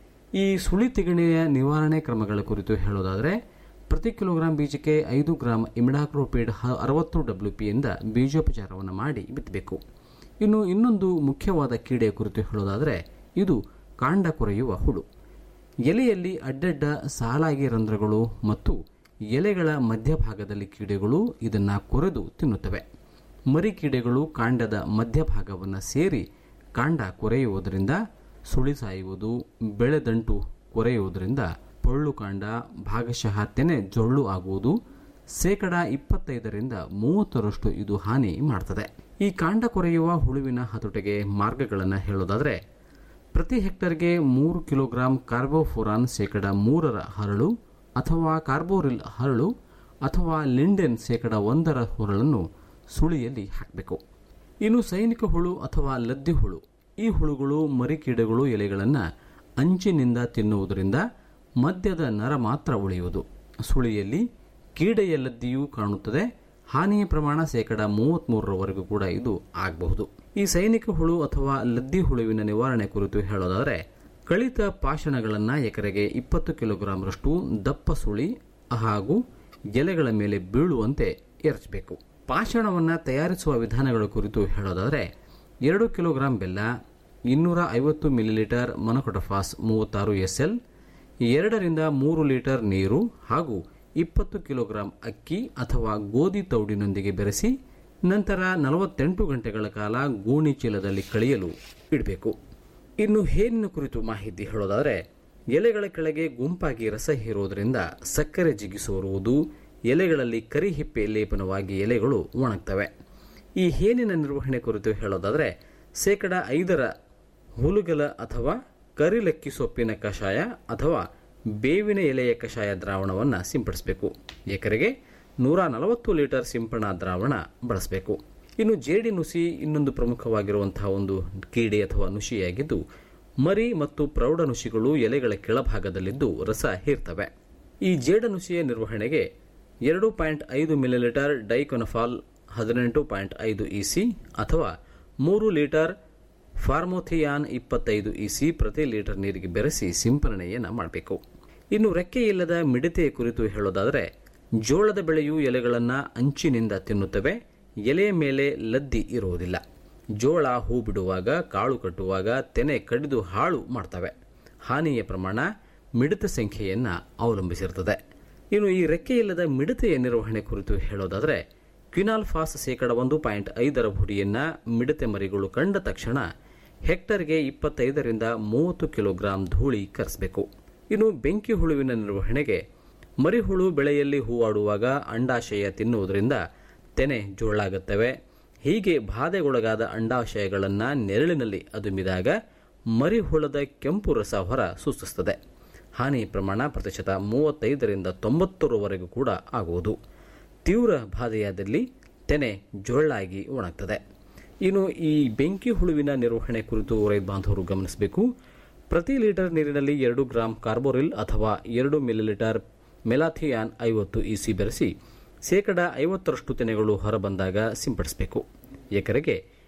ಈ ಸುಳಿ ತಿಗಣೆಯ ನಿವಾರಣೆ ಕ್ರಮಗಳ ಕುರಿತು ಹೇಳೋದಾದರೆ ಪ್ರತಿ ಕಿಲೋಗ್ರಾಂ ಬೀಜಕ್ಕೆ ಐದು ಗ್ರಾಂ ಇಮಿಡಾಕ್ರೋಪಿಡ್ ಅರವತ್ತು ಡಬ್ಲ್ಯೂ ಪಿಯಿಂದ ಬೀಜೋಪಚಾರವನ್ನು ಮಾಡಿ ಬಿತ್ತಬೇಕು ಇನ್ನು ಇನ್ನೊಂದು ಮುಖ್ಯವಾದ ಕೀಡೆಯ ಕುರಿತು ಹೇಳೋದಾದರೆ ಇದು ಕಾಂಡ ಕೊರೆಯುವ ಹುಳು ಎಲೆಯಲ್ಲಿ ಅಡ್ಡಡ್ಡ ಸಾಲಾಗಿ ರಂಧ್ರಗಳು ಮತ್ತು ಎಲೆಗಳ ಮಧ್ಯಭಾಗದಲ್ಲಿ ಕೀಡೆಗಳು ಇದನ್ನು ಕೊರೆದು ತಿನ್ನುತ್ತವೆ ಮರಿ ಕೀಡೆಗಳು ಕಾಂಡದ ಮಧ್ಯಭಾಗವನ್ನು ಸೇರಿ ಕಾಂಡ ಕೊರೆಯುವುದರಿಂದ ಸುಳಿ ಸಾಯುವುದು ಬೆಳೆದಂಟು ಕೊರೆಯುವುದರಿಂದ ಪೊಳ್ಳು ಕಾಂಡ ಭಾಗಶಃ ತೆನೆ ಜೊಳ್ಳು ಆಗುವುದು ಶೇಕಡ ಇಪ್ಪತ್ತೈದರಿಂದ ಮೂವತ್ತರಷ್ಟು ಇದು ಹಾನಿ ಮಾಡ್ತದೆ ಈ ಕಾಂಡ ಕೊರೆಯುವ ಹುಳುವಿನ ಹತೋಟಿಗೆ ಮಾರ್ಗಗಳನ್ನು ಹೇಳೋದಾದರೆ ಪ್ರತಿ ಹೆಕ್ಟರ್ಗೆ ಮೂರು ಕಿಲೋಗ್ರಾಂ ಕಾರ್ಬೋಫೋರಾನ್ ಶೇಕಡ ಮೂರರ ಹರಳು ಅಥವಾ ಕಾರ್ಬೋರಿಲ್ ಹರಳು ಅಥವಾ ಲಿಂಡೆನ್ ಶೇಕಡ ಒಂದರ ಹೊರಳನ್ನು ಸುಳಿಯಲ್ಲಿ ಹಾಕಬೇಕು ಇನ್ನು ಸೈನಿಕ ಹುಳು ಅಥವಾ ಲದ್ದಿ ಹುಳು ಈ ಹುಳುಗಳು ಮರಿಕೀಡೆಗಳು ಎಲೆಗಳನ್ನು ಅಂಚಿನಿಂದ ತಿನ್ನುವುದರಿಂದ ಮದ್ಯದ ನರ ಮಾತ್ರ ಉಳಿಯುವುದು ಸುಳಿಯಲ್ಲಿ ಕೀಡೆಯ ಲದ್ದಿಯೂ ಕಾಣುತ್ತದೆ ಹಾನಿಯ ಪ್ರಮಾಣ ಶೇಕಡ ಮೂವತ್ಮೂರರವರೆಗೂ ಕೂಡ ಇದು ಆಗಬಹುದು ಈ ಸೈನಿಕ ಹುಳು ಅಥವಾ ಲದ್ದಿ ಹುಳುವಿನ ನಿವಾರಣೆ ಕುರಿತು ಹೇಳೋದಾದರೆ ಕಳಿತ ಪಾಷಾಣಗಳನ್ನು ಎಕರೆಗೆ ಇಪ್ಪತ್ತು ಕಿಲೋಗ್ರಾಂರಷ್ಟು ದಪ್ಪ ಸುಳಿ ಹಾಗೂ ಎಲೆಗಳ ಮೇಲೆ ಬೀಳುವಂತೆ ಎರಚಬೇಕು ಪಾಷಾಣವನ್ನು ತಯಾರಿಸುವ ವಿಧಾನಗಳ ಕುರಿತು ಹೇಳೋದಾದರೆ ಎರಡು ಕಿಲೋಗ್ರಾಂ ಬೆಲ್ಲ ಇನ್ನೂರ ಐವತ್ತು ಮಿಲಿಲೀಟರ್ ಮೊನಕೊಟಫಾಸ್ ಮೂವತ್ತಾರು ಎಸ್ಎಲ್ ಎರಡರಿಂದ ಮೂರು ಲೀಟರ್ ನೀರು ಹಾಗೂ ಇಪ್ಪತ್ತು ಕಿಲೋಗ್ರಾಂ ಅಕ್ಕಿ ಅಥವಾ ಗೋಧಿ ತೌಡಿನೊಂದಿಗೆ ಬೆರೆಸಿ ನಂತರ ನಲವತ್ತೆಂಟು ಗಂಟೆಗಳ ಕಾಲ ಗೋಣಿ ಚೀಲದಲ್ಲಿ ಕಳೆಯಲು ಇಡಬೇಕು ಇನ್ನು ಹೇನಿನ ಕುರಿತು ಮಾಹಿತಿ ಹೇಳೋದಾದರೆ ಎಲೆಗಳ ಕೆಳಗೆ ಗುಂಪಾಗಿ ರಸ ಹೀರುವುದರಿಂದ ಸಕ್ಕರೆ ಜಿಗಿಸೋರುವುದು ಎಲೆಗಳಲ್ಲಿ ಕರಿಹಿಪ್ಪೆ ಲೇಪನವಾಗಿ ಎಲೆಗಳು ಒಣಗ್ತವೆ ಈ ಹೇನಿನ ನಿರ್ವಹಣೆ ಕುರಿತು ಹೇಳೋದಾದರೆ ಶೇಕಡ ಐದರ ಹುಲುಗಲ ಅಥವಾ ಕರಿಲಕ್ಕಿ ಸೊಪ್ಪಿನ ಕಷಾಯ ಅಥವಾ ಬೇವಿನ ಎಲೆಯ ಕಷಾಯ ದ್ರಾವಣವನ್ನು ಸಿಂಪಡಿಸಬೇಕು ಎಕರೆಗೆ ನೂರ ನಲವತ್ತು ಲೀಟರ್ ಸಿಂಪಡಣಾ ದ್ರಾವಣ ಬಳಸಬೇಕು ಇನ್ನು ಜೇಡಿ ನುಸಿ ಇನ್ನೊಂದು ಪ್ರಮುಖವಾಗಿರುವಂತಹ ಒಂದು ಕೀಡೆ ಅಥವಾ ನುಸಿಯಾಗಿದ್ದು ಮರಿ ಮತ್ತು ಪ್ರೌಢ ನುಸಿಗಳು ಎಲೆಗಳ ಕೆಳಭಾಗದಲ್ಲಿದ್ದು ರಸ ಹೀರ್ತವೆ ಈ ಜೇಡ ನುಸಿಯ ನಿರ್ವಹಣೆಗೆ ಎರಡು ಪಾಯಿಂಟ್ ಐದು ಮಿಲಿಲೀಟರ್ ಡೈಕೊನಫಾಲ್ ಹದಿನೆಂಟು ಪಾಯಿಂಟ್ ಐದು ಇಸಿ ಅಥವಾ ಮೂರು ಲೀಟರ್ ಫಾರ್ಮೋಥಿಯಾನ್ ಇಪ್ಪತ್ತೈದು ಇಸಿ ಪ್ರತಿ ಲೀಟರ್ ನೀರಿಗೆ ಬೆರೆಸಿ ಸಿಂಪರಣೆಯನ್ನು ಮಾಡಬೇಕು ಇನ್ನು ರೆಕ್ಕೆ ಇಲ್ಲದ ಮಿಡತೆಯ ಕುರಿತು ಹೇಳೋದಾದರೆ ಜೋಳದ ಬೆಳೆಯು ಎಲೆಗಳನ್ನು ಅಂಚಿನಿಂದ ತಿನ್ನುತ್ತವೆ ಎಲೆಯ ಮೇಲೆ ಲದ್ದಿ ಇರುವುದಿಲ್ಲ ಜೋಳ ಹೂ ಬಿಡುವಾಗ ಕಾಳು ಕಟ್ಟುವಾಗ ತೆನೆ ಕಡಿದು ಹಾಳು ಮಾಡ್ತವೆ ಹಾನಿಯ ಪ್ರಮಾಣ ಮಿಡತೆ ಸಂಖ್ಯೆಯನ್ನು ಅವಲಂಬಿಸಿರುತ್ತದೆ ಇನ್ನು ಈ ರೆಕ್ಕೆಯಿಲ್ಲದ ಮಿಡತೆಯ ನಿರ್ವಹಣೆ ಕುರಿತು ಹೇಳೋದಾದರೆ ಕ್ವಿನಾಲ್ಫಾಸ್ ಶೇಕಡ ಒಂದು ಪಾಯಿಂಟ್ ಐದರ ಹುಡಿಯನ್ನು ಮಿಡತೆ ಮರಿಗಳು ಕಂಡ ತಕ್ಷಣ ಹೆಕ್ಟರ್ಗೆ ಇಪ್ಪತ್ತೈದರಿಂದ ಮೂವತ್ತು ಕಿಲೋಗ್ರಾಂ ಧೂಳಿ ಕರೆಸಬೇಕು ಇನ್ನು ಬೆಂಕಿ ಹುಳುವಿನ ನಿರ್ವಹಣೆಗೆ ಮರಿಹುಳು ಬೆಳೆಯಲ್ಲಿ ಹೂವಾಡುವಾಗ ಅಂಡಾಶಯ ತಿನ್ನುವುದರಿಂದ ತೆನೆ ಜೋಳಾಗುತ್ತವೆ ಹೀಗೆ ಬಾಧೆಗೊಳಗಾದ ಅಂಡಾಶಯಗಳನ್ನು ನೆರಳಿನಲ್ಲಿ ಅದುಮಿದಾಗ ಮರಿಹುಳದ ಕೆಂಪು ರಸ ಹೊರ ಸೂಚಿಸುತ್ತದೆ ಹಾನಿ ಪ್ರಮಾಣ ಪ್ರತಿಶತ ಮೂವತ್ತೈದರಿಂದ ತೊಂಬತ್ತರವರೆಗೂ ಕೂಡ ಆಗುವುದು ತೀವ್ರ ಬಾಧೆಯಾದಲ್ಲಿ ತೆನೆ ಜೊಳ್ಳಾಗಿ ಒಣಗ್ತದೆ ಇನ್ನು ಈ ಬೆಂಕಿ ಹುಳುವಿನ ನಿರ್ವಹಣೆ ಕುರಿತು ರೈತ ಬಾಂಧವರು ಗಮನಿಸಬೇಕು ಪ್ರತಿ ಲೀಟರ್ ನೀರಿನಲ್ಲಿ ಎರಡು ಗ್ರಾಂ ಕಾರ್ಬೋರಿಲ್ ಅಥವಾ ಎರಡು ಮಿಲಿಲೀಟರ್ ಮೆಲಾಥಿಯಾನ್ ಐವತ್ತು ಇಸಿ ಬೆರೆಸಿ ಶೇಕಡ ಐವತ್ತರಷ್ಟು ತೆನೆಗಳು ಹೊರಬಂದಾಗ ಸಿಂಪಡಿಸಬೇಕು ಎಕರೆಗೆ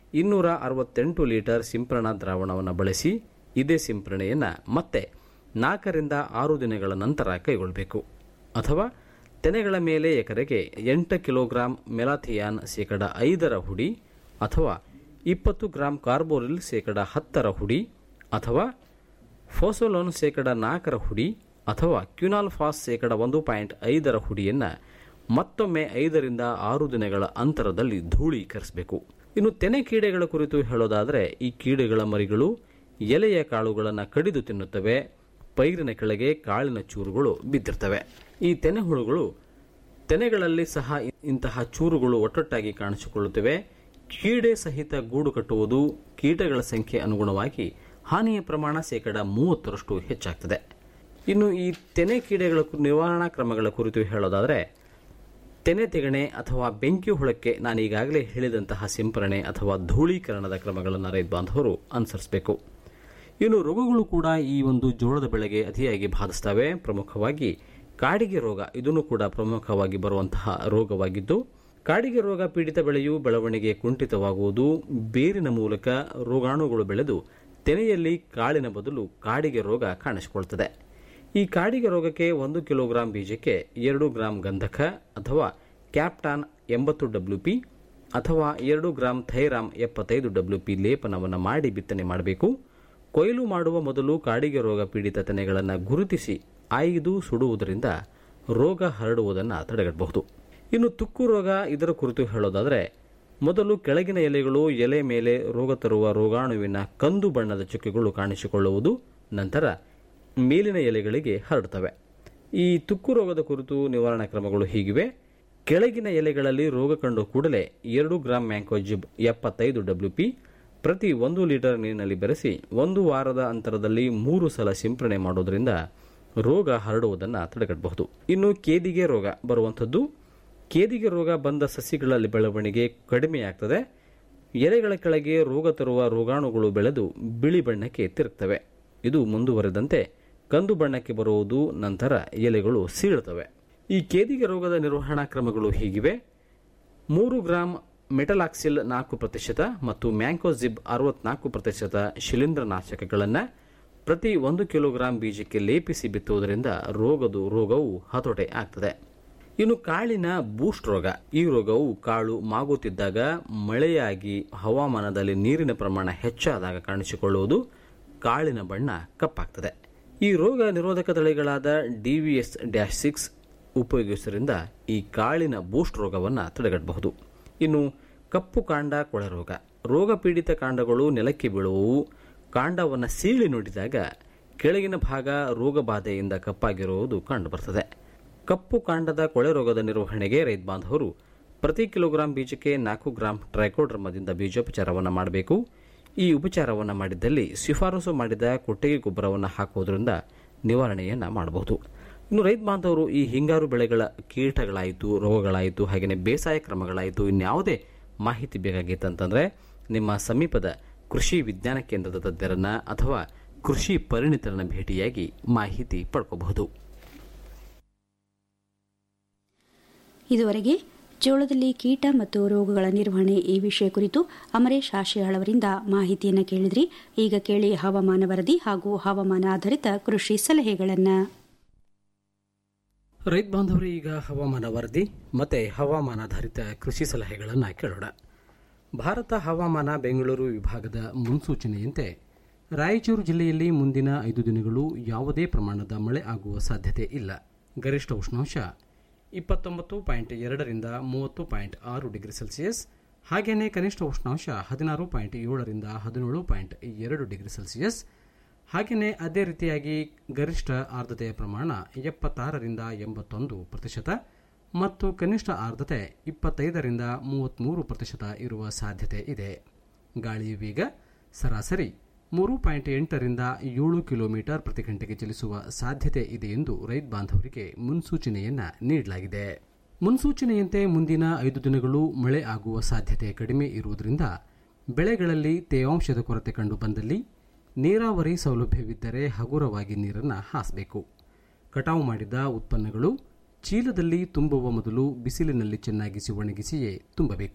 ಇನ್ನೂರ ಅರವತ್ತೆಂಟು ಲೀಟರ್ ಸಿಂಪರಣಾ ದ್ರಾವಣವನ್ನು ಬಳಸಿ ಇದೇ ಸಿಂಪರಣೆಯನ್ನು ಮತ್ತೆ ನಾಲ್ಕರಿಂದ ಆರು ದಿನಗಳ ನಂತರ ಕೈಗೊಳ್ಳಬೇಕು ಅಥವಾ ತೆನೆಗಳ ಮೇಲೆ ಎಕರೆಗೆ ಎಂಟು ಕಿಲೋಗ್ರಾಂ ಮೆಲಾಥಿಯಾನ್ ಶೇಕಡ ಐದರ ಹುಡಿ ಅಥವಾ ಇಪ್ಪತ್ತು ಗ್ರಾಂ ಕಾರ್ಬೋರಿಲ್ ಶೇಕಡ ಹತ್ತರ ಹುಡಿ ಅಥವಾ ಫೋಸೋಲೋನ್ ಶೇಕಡ ನಾಲ್ಕರ ಹುಡಿ ಅಥವಾ ಕ್ಯುನಾಲ್ಫಾಸ್ ಶೇಕಡ ಒಂದು ಪಾಯಿಂಟ್ ಐದರ ಹುಡಿಯನ್ನು ಮತ್ತೊಮ್ಮೆ ಐದರಿಂದ ಆರು ದಿನಗಳ ಅಂತರದಲ್ಲಿ ಧೂಳೀಕರಿಸಬೇಕು ಇನ್ನು ತೆನೆ ಕೀಡೆಗಳ ಕುರಿತು ಹೇಳೋದಾದರೆ ಈ ಕೀಡೆಗಳ ಮರಿಗಳು ಎಲೆಯ ಕಾಳುಗಳನ್ನು ಕಡಿದು ತಿನ್ನುತ್ತವೆ ಪೈರಿನ ಕೆಳಗೆ ಕಾಳಿನ ಚೂರುಗಳು ಬಿದ್ದಿರ್ತವೆ ಈ ತೆನೆ ಹುಳುಗಳು ತೆನೆಗಳಲ್ಲಿ ಸಹ ಇಂತಹ ಚೂರುಗಳು ಒಟ್ಟೊಟ್ಟಾಗಿ ಕಾಣಿಸಿಕೊಳ್ಳುತ್ತವೆ ಕೀಡೆ ಸಹಿತ ಗೂಡು ಕಟ್ಟುವುದು ಕೀಟಗಳ ಸಂಖ್ಯೆ ಅನುಗುಣವಾಗಿ ಹಾನಿಯ ಪ್ರಮಾಣ ಶೇಕಡ ಮೂವತ್ತರಷ್ಟು ಹೆಚ್ಚಾಗ್ತದೆ ಇನ್ನು ಈ ತೆನೆ ಕೀಡೆಗಳ ಕು- ನಿವಾರಣಾ ಕ್ರಮಗಳ ಕುರಿತು ಹೇಳೋದಾದರೆ ತೆನೆ ತೆಗಣೆ ಅಥವಾ ಬೆಂಕಿ ಹುಳಕ್ಕೆ ನಾನು ಈಗಾಗಲೇ ಹೇಳಿದಂತಹ ಸಿಂಪರಣೆ ಅಥವಾ ಧೂಳೀಕರಣದ ಕ್ರಮಗಳನ್ನು ರೈತ ಬಾಂಧವರು ಅನುಸರಿಸಬೇಕು ಇನ್ನು ರೋಗಗಳು ಕೂಡ ಈ ಒಂದು ಜೋಳದ ಬೆಳೆಗೆ ಅತಿಯಾಗಿ ಬಾಧಿಸ್ತವೆ ಪ್ರಮುಖವಾಗಿ ಕಾಡಿಗೆ ರೋಗ ಇದನ್ನು ಕೂಡ ಪ್ರಮುಖವಾಗಿ ಬರುವಂತಹ ರೋಗವಾಗಿದ್ದು ಕಾಡಿಗೆ ರೋಗ ಪೀಡಿತ ಬೆಳೆಯು ಬೆಳವಣಿಗೆ ಕುಂಠಿತವಾಗುವುದು ಬೇರಿನ ಮೂಲಕ ರೋಗಾಣುಗಳು ಬೆಳೆದು ತೆನೆಯಲ್ಲಿ ಕಾಳಿನ ಬದಲು ಕಾಡಿಗೆ ರೋಗ ಕಾಣಿಸಿಕೊಳ್ತದೆ ಈ ಕಾಡಿಗೆ ರೋಗಕ್ಕೆ ಒಂದು ಕಿಲೋಗ್ರಾಂ ಬೀಜಕ್ಕೆ ಎರಡು ಗ್ರಾಂ ಗಂಧಕ ಅಥವಾ ಕ್ಯಾಪ್ಟಾನ್ ಎಂಬತ್ತು ಡಬ್ಲ್ಯೂ ಪಿ ಅಥವಾ ಎರಡು ಗ್ರಾಂ ಥೈರಾಮ್ ಎಪ್ಪತ್ತೈದು ಡಬ್ಲ್ಯೂ ಪಿ ಲೇಪನವನ್ನು ಮಾಡಿ ಬಿತ್ತನೆ ಮಾಡಬೇಕು ಕೊಯ್ಲು ಮಾಡುವ ಮೊದಲು ಕಾಡಿಗೆ ರೋಗ ಪೀಡಿತ ತೆನೆಗಳನ್ನು ಗುರುತಿಸಿ ಆಯ್ದು ಸುಡುವುದರಿಂದ ರೋಗ ಹರಡುವುದನ್ನು ತಡೆಗಟ್ಟಬಹುದು ಇನ್ನು ತುಕ್ಕು ರೋಗ ಇದರ ಕುರಿತು ಹೇಳೋದಾದರೆ ಮೊದಲು ಕೆಳಗಿನ ಎಲೆಗಳು ಎಲೆ ಮೇಲೆ ರೋಗ ತರುವ ರೋಗಾಣುವಿನ ಕಂದು ಬಣ್ಣದ ಚುಕ್ಕೆಗಳು ಕಾಣಿಸಿಕೊಳ್ಳುವುದು ನಂತರ ಮೇಲಿನ ಎಲೆಗಳಿಗೆ ಹರಡುತ್ತವೆ ಈ ತುಕ್ಕು ರೋಗದ ಕುರಿತು ನಿವಾರಣಾ ಕ್ರಮಗಳು ಹೀಗಿವೆ ಕೆಳಗಿನ ಎಲೆಗಳಲ್ಲಿ ರೋಗ ಕಂಡು ಕೂಡಲೇ ಎರಡು ಗ್ರಾಂ ಮ್ಯಾಂಕೋಜಿಬ್ ಎಪ್ಪತ್ತೈದು ಡಬ್ಲ್ಯೂ ಪಿ ಪ್ರತಿ ಒಂದು ಲೀಟರ್ ನೀರಿನಲ್ಲಿ ಬೆರೆಸಿ ಒಂದು ವಾರದ ಅಂತರದಲ್ಲಿ ಮೂರು ಸಲ ಸಿಂಪರಣೆ ಮಾಡೋದರಿಂದ ರೋಗ ಹರಡುವುದನ್ನು ತಡೆಗಟ್ಟಬಹುದು ಇನ್ನು ಕೇದಿಗೆ ರೋಗ ಬರುವಂಥದ್ದು ಕೇದಿಗೆ ರೋಗ ಬಂದ ಸಸಿಗಳಲ್ಲಿ ಬೆಳವಣಿಗೆ ಕಡಿಮೆಯಾಗ್ತದೆ ಎಲೆಗಳ ಕೆಳಗೆ ರೋಗ ತರುವ ರೋಗಾಣುಗಳು ಬೆಳೆದು ಬಿಳಿ ಬಣ್ಣಕ್ಕೆ ತಿರುಗ್ತವೆ ಇದು ಮುಂದುವರೆದಂತೆ ಕಂದು ಬಣ್ಣಕ್ಕೆ ಬರುವುದು ನಂತರ ಎಲೆಗಳು ಸೀಳುತ್ತವೆ ಈ ಕೇದಿಗೆ ರೋಗದ ನಿರ್ವಹಣಾ ಕ್ರಮಗಳು ಹೀಗಿವೆ ಮೂರು ಗ್ರಾಂ ಮೆಟಲಾಕ್ಸಿಲ್ ನಾಲ್ಕು ಪ್ರತಿಶತ ಮತ್ತು ಮ್ಯಾಂಕೋಜಿಬ್ ಅರವತ್ನಾಲ್ಕು ಪ್ರತಿಶತ ಶಿಲೀಂಧ್ರನಾಶಕಗಳನ್ನು ಪ್ರತಿ ಒಂದು ಕಿಲೋಗ್ರಾಂ ಬೀಜಕ್ಕೆ ಲೇಪಿಸಿ ಬಿತ್ತುವುದರಿಂದ ರೋಗದು ರೋಗವು ಹತೋಟೆ ಆಗ್ತದೆ ಇನ್ನು ಕಾಳಿನ ಬೂಸ್ಟ್ ರೋಗ ಈ ರೋಗವು ಕಾಳು ಮಾಗುತ್ತಿದ್ದಾಗ ಮಳೆಯಾಗಿ ಹವಾಮಾನದಲ್ಲಿ ನೀರಿನ ಪ್ರಮಾಣ ಹೆಚ್ಚಾದಾಗ ಕಾಣಿಸಿಕೊಳ್ಳುವುದು ಕಾಳಿನ ಬಣ್ಣ ಕಪ್ಪಾಗ್ತದೆ ಈ ರೋಗ ನಿರೋಧಕ ತಳಿಗಳಾದ ಡಿವಿಎಸ್ ಡ್ಯಾಶ್ ಸಿಕ್ಸ್ ಉಪಯೋಗಿಸುವುದರಿಂದ ಈ ಕಾಳಿನ ಬೂಸ್ಟ್ ರೋಗವನ್ನು ತಡೆಗಟ್ಟಬಹುದು ಇನ್ನು ಕಪ್ಪು ಕಾಂಡ ಕೊಳೆ ರೋಗ ರೋಗ ಪೀಡಿತ ಕಾಂಡಗಳು ನೆಲಕ್ಕೆ ಬೀಳುವವು ಕಾಂಡವನ್ನು ಸೀಳಿ ನೋಡಿದಾಗ ಕೆಳಗಿನ ಭಾಗ ರೋಗ ಬಾಧೆಯಿಂದ ಕಪ್ಪಾಗಿರುವುದು ಕಂಡುಬರ್ತದೆ ಕಪ್ಪು ಕಾಂಡದ ಕೊಳೆ ರೋಗದ ನಿರ್ವಹಣೆಗೆ ರೈತ ಬಾಂಧವರು ಪ್ರತಿ ಕಿಲೋಗ್ರಾಂ ಬೀಜಕ್ಕೆ ನಾಲ್ಕು ಗ್ರಾಂ ಟ್ರೈಕೋಡ್ರಮದಿಂದ ಬೀಜೋಪಚಾರವನ್ನು ಮಾಡಬೇಕು ಈ ಉಪಚಾರವನ್ನು ಮಾಡಿದ್ದಲ್ಲಿ ಶಿಫಾರಸು ಮಾಡಿದ ಕೊಟ್ಟಿಗೆ ಗೊಬ್ಬರವನ್ನು ಹಾಕುವುದರಿಂದ ನಿವಾರಣೆಯನ್ನು ಮಾಡಬಹುದು ಇನ್ನು ರೈತ ಬಾಂಧವರು ಈ ಹಿಂಗಾರು ಬೆಳೆಗಳ ಕೀಟಗಳಾಯಿತು ರೋಗಗಳಾಯಿತು ಹಾಗೆಯೇ ಬೇಸಾಯ ಕ್ರಮಗಳಾಯಿತು ಇನ್ಯಾವುದೇ ಮಾಹಿತಿ ಬೇಕಾಗಿತ್ತಂತಂದರೆ ನಿಮ್ಮ ಸಮೀಪದ ಕೃಷಿ ವಿಜ್ಞಾನ ಕೇಂದ್ರದ ತಜ್ಞರನ್ನ ಅಥವಾ ಕೃಷಿ ಪರಿಣಿತರನ್ನ ಭೇಟಿಯಾಗಿ ಮಾಹಿತಿ ಪಡ್ಕೋಬಹುದು ಇದುವರೆಗೆ ಜೋಳದಲ್ಲಿ ಕೀಟ ಮತ್ತು ರೋಗಗಳ ನಿರ್ವಹಣೆ ಈ ವಿಷಯ ಕುರಿತು ಅಮರೇಶ್ ಆಶಯಾಳ್ ಅವರಿಂದ ಮಾಹಿತಿಯನ್ನು ಕೇಳಿದ್ರಿ ಈಗ ಕೇಳಿ ಹವಾಮಾನ ವರದಿ ಹಾಗೂ ಹವಾಮಾನ ಆಧಾರಿತ ಕೃಷಿ ಸಲಹೆಗಳನ್ನು ರೈತ ಬಾಂಧವರು ಈಗ ಹವಾಮಾನ ವರದಿ ಮತ್ತೆ ಹವಾಮಾನಾಧಾರಿತ ಕೃಷಿ ಸಲಹೆಗಳನ್ನು ಕೇಳೋಣ ಭಾರತ ಹವಾಮಾನ ಬೆಂಗಳೂರು ವಿಭಾಗದ ಮುನ್ಸೂಚನೆಯಂತೆ ರಾಯಚೂರು ಜಿಲ್ಲೆಯಲ್ಲಿ ಮುಂದಿನ ಐದು ದಿನಗಳು ಯಾವುದೇ ಪ್ರಮಾಣದ ಮಳೆ ಆಗುವ ಸಾಧ್ಯತೆ ಇಲ್ಲ ಗರಿಷ್ಠ ಉಷ್ಣಾಂಶ ಇಪ್ಪತ್ತೊಂಬತ್ತು ಪಾಯಿಂಟ್ ಎರಡರಿಂದ ಮೂವತ್ತು ಪಾಯಿಂಟ್ ಆರು ಡಿಗ್ರಿ ಸೆಲ್ಸಿಯಸ್ ಹಾಗೆಯೇ ಕನಿಷ್ಠ ಉಷ್ಣಾಂಶ ಹದಿನಾರು ಪಾಯಿಂಟ್ ಏಳರಿಂದ ಹದಿನೇಳು ಪಾಯಿಂಟ್ ಎರಡು ಡಿಗ್ರಿ ಸೆಲ್ಸಿಯಸ್ ಹಾಗೆಯೇ ಅದೇ ರೀತಿಯಾಗಿ ಗರಿಷ್ಠ ಆರ್ದ್ರತೆಯ ಪ್ರಮಾಣ ಎಪ್ಪತ್ತಾರರಿಂದ ಎಂಬತ್ತೊಂದು ಪ್ರತಿಶತ ಮತ್ತು ಕನಿಷ್ಠ ಆರ್ದ್ರತೆ ಇಪ್ಪತ್ತೈದರಿಂದ ಮೂವತ್ತ್ಮೂರು ಪ್ರತಿಶತ ಇರುವ ಸಾಧ್ಯತೆ ಇದೆ ಗಾಳಿಯ ವೇಗ ಸರಾಸರಿ ಮೂರು ಪಾಯಿಂಟ್ ಎಂಟರಿಂದ ಏಳು ಕಿಲೋಮೀಟರ್ ಪ್ರತಿ ಗಂಟೆಗೆ ಚಲಿಸುವ ಸಾಧ್ಯತೆ ಇದೆ ಎಂದು ರೈತ ಬಾಂಧವರಿಗೆ ಮುನ್ಸೂಚನೆಯನ್ನ ನೀಡಲಾಗಿದೆ ಮುನ್ಸೂಚನೆಯಂತೆ ಮುಂದಿನ ಐದು ದಿನಗಳು ಮಳೆ ಆಗುವ ಸಾಧ್ಯತೆ ಕಡಿಮೆ ಇರುವುದರಿಂದ ಬೆಳೆಗಳಲ್ಲಿ ತೇವಾಂಶದ ಕೊರತೆ ಕಂಡು ಬಂದಲ್ಲಿ ನೀರಾವರಿ ಸೌಲಭ್ಯವಿದ್ದರೆ ಹಗುರವಾಗಿ ನೀರನ್ನು ಹಾಸಬೇಕು ಕಟಾವು ಮಾಡಿದ ಉತ್ಪನ್ನಗಳು ಚೀಲದಲ್ಲಿ ತುಂಬುವ ಮೊದಲು ಬಿಸಿಲಿನಲ್ಲಿ ಚೆನ್ನಾಗಿಸಿ ಒಣಗಿಸಿಯೇ ತುಂಬಬೇಕು